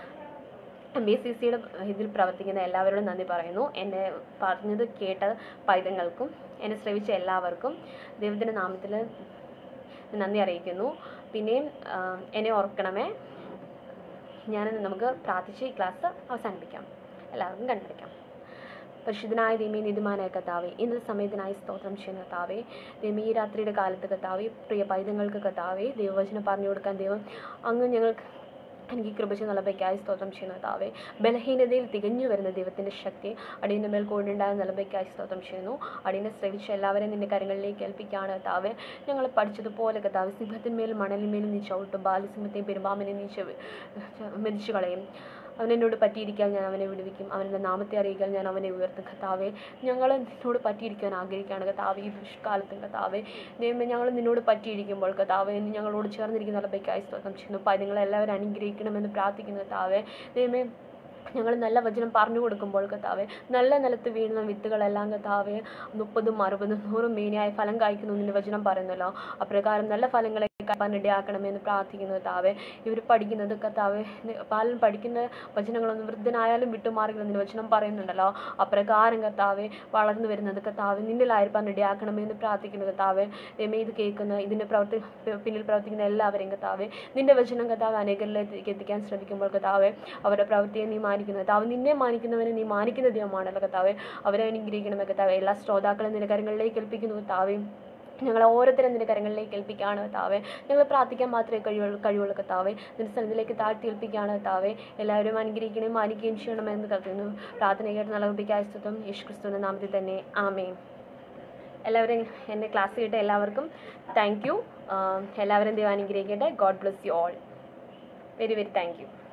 എം ബി സി സിയുടെ ഇതിൽ പ്രവർത്തിക്കുന്ന എല്ലാവരോടും നന്ദി പറയുന്നു എന്നെ പറഞ്ഞത് കേട്ട പൈതങ്ങൾക്കും എന്നെ ശ്രവിച്ച എല്ലാവർക്കും ദൈവത്തിൻ്റെ നാമത്തിൽ നന്ദി അറിയിക്കുന്നു പിന്നെയും ആ, എന്നെ ഓർക്കണമേ ഞാൻ നമുക്ക് പ്രാർത്ഥിച്ച് ഈ ക്ലാസ് അവസാനിപ്പിക്കാം എല്ലാവർക്കും കണ്ടടിക്കാം പരിശുദ്ധനായ ദൈമേ നിധിമാനായ കത്താവേ ഇന്നത്തെ സമയത്തിനായി സ്തോത്രം ചെയ്യുന്ന കത്താവേ ദൈമേ ഈ രാത്രിയുടെ കാലത്ത് കത്താവേ പ്രിയ പൈതങ്ങൾക്ക് കത്താവേ ദൈവവചനം പറഞ്ഞു കൊടുക്കാൻ ദൈവം അങ്ങ് ഞങ്ങൾക്ക് എനിക്ക് കൃപ ചെയ്ത് നിലബയ്ക്കായി സ്തോത്രം ചെയ്യുന്ന കർത്താവേ ബലഹീനതയിൽ തികഞ്ഞു വരുന്ന ദൈവത്തിൻ്റെ ശക്തി അടിയൻ്റെ മേൽ കൊണ്ടുണ്ടായ നിലബയ്ക്കായി സ്തോത്രം ചെയ്യുന്നു അടിയനെ ശ്രമിച്ച എല്ലാവരെയും നിന്റെ കരങ്ങളിലേക്ക് ഏൽപ്പിക്കുകയാണ് കർത്താവേ ഞങ്ങൾ പഠിച്ചതുപോലെ കർത്താവ് സിംഹത്തിന്മേലും മണലിന്മേലും നീ ചവിട്ടും ബാലസിംഹത്തെയും പെരുമ്പാമ്പിനെയും നീ ചെവി- മെതിച്ചു കളയും അവൻ എന്നോട് പറ്റിയിരിക്കാൻ ഞാൻ അവനെ വിടുവിക്കും അവൻ്റെ നാമത്തെ അറിയിക്കാൻ ഞാൻ അവനെ ഉയർത്തും കർത്താവേ ഞങ്ങൾ നിന്നോട് പറ്റിയിരിക്കാൻ ആഗ്രഹിക്കുകയാണ് കർത്താവേ ഈ ദുഷ്കാലത്തും കർത്താവേ ദൈവമേ ഞങ്ങൾ നിന്നോട് പറ്റിയിരിക്കുമ്പോൾ കർത്താവേ നീ ഞങ്ങളോട് ചേർന്നിരിക്കുന്ന അലബയ്ക്കായി സ്തോത്രം ചെയ്യുന്നു അപ്പം നിങ്ങളെല്ലാവരും അനുഗ്രഹിക്കണമെന്ന് പ്രാർത്ഥിക്കുന്നു കർത്താവേ ദൈവമേ ഞങ്ങൾ നല്ല വചനം പറഞ്ഞു കൊടുക്കുമ്പോൾ കർത്താവെ നല്ല നിലത്ത് വീഴുന്ന വിത്തുകളെല്ലാം കർത്താവെ മുപ്പതും അറുപതും നൂറും മീനിയായി ഫലം കായ്ക്കുന്നു നിന്റെ വചനം പറയുന്നല്ലോ അപ്രകാരം നല്ല ഫലങ്ങളെ കായ്പാൻ ഇടയാക്കണമെന്ന് പ്രാർത്ഥിക്കുന്നു കർത്താവെ ഇവർ പഠിക്കുന്നത് കർത്താവെ പാലൻ പഠിക്കുന്ന വചനങ്ങളൊന്നും വൃദ്ധനായാലും വിട്ടുമാറില്ല നിന്റെ വചനം പറയുന്നുണ്ടല്ലോ അപ്രകാരം കർത്താവെ വളർന്നു വരുന്നത് കർത്താവ് നിന്നിലായിരിക്കാൻ ഇടയാക്കണമെന്ന് പ്രാർത്ഥിക്കുന്നു കർത്താവെ ദൈവമേ ഇത് കേൾക്കുന്ന ഇതിൻ്റെ പ്രവർത്തി പിന്നിൽ പ്രവർത്തിക്കുന്ന എല്ലാവരെയും കർത്താവെ നിന്റെ വചനം കർത്താവ് അനേകരിലേക്ക് എത്തിക്കാൻ ശ്രമിക്കുമ്പോൾ കർത്താവെ അവരുടെ പ്രവൃത്തിയെ നീ മാനിക്കുന്നു കർത്താവ് നിന്നെ മാനിക്കുന്നവനെ നീ മാനിക്കുന്ന ദൈവമാണല്ലോ കർത്താവെ അവരെ അനുഗ്രഹിക്കണമേ കർത്താവെ എല്ലാ ശ്രോതാക്കളും നിന്റെ കരങ്ങളിലേക്ക് ഏൽപ്പിക്കുന്നു കർത്താവേ ഞങ്ങൾ ഓരോരുത്തരും നിന്റെ കരങ്ങളിലേക്ക് ഏൽപ്പിക്കുകയാണ് കർത്താവെ ഞങ്ങൾ പ്രാർത്ഥിക്കാൻ മാത്രമേ കഴിയുള്ളൂ കഴിയുള്ളൂ കർത്താവെ നിന്റെ സ്ഥലത്തിലേക്ക് താഴ്ത്തി ഏൽപ്പിക്കുകയാണ് കർത്താവെ എല്ലാവരും അനുഗ്രഹിക്കണേയും മാനിക്കുകയും ചെയ്യണമെന്ന് കരുതുന്നു പ്രാർത്ഥന കേട്ട് നൽകിപ്പിക്കായ സ്തുതം യേശു ക്രിസ്തുവിൻ്റെ നാമത്തിൽ തന്നെ ആമേ എല്ലാവരും എൻ്റെ ക്ലാസ് കേട്ട എല്ലാവർക്കും താങ്ക് യു എല്ലാവരും ദൈവം അനുഗ്രഹിക്കട്ടെ God bless you all very very thank U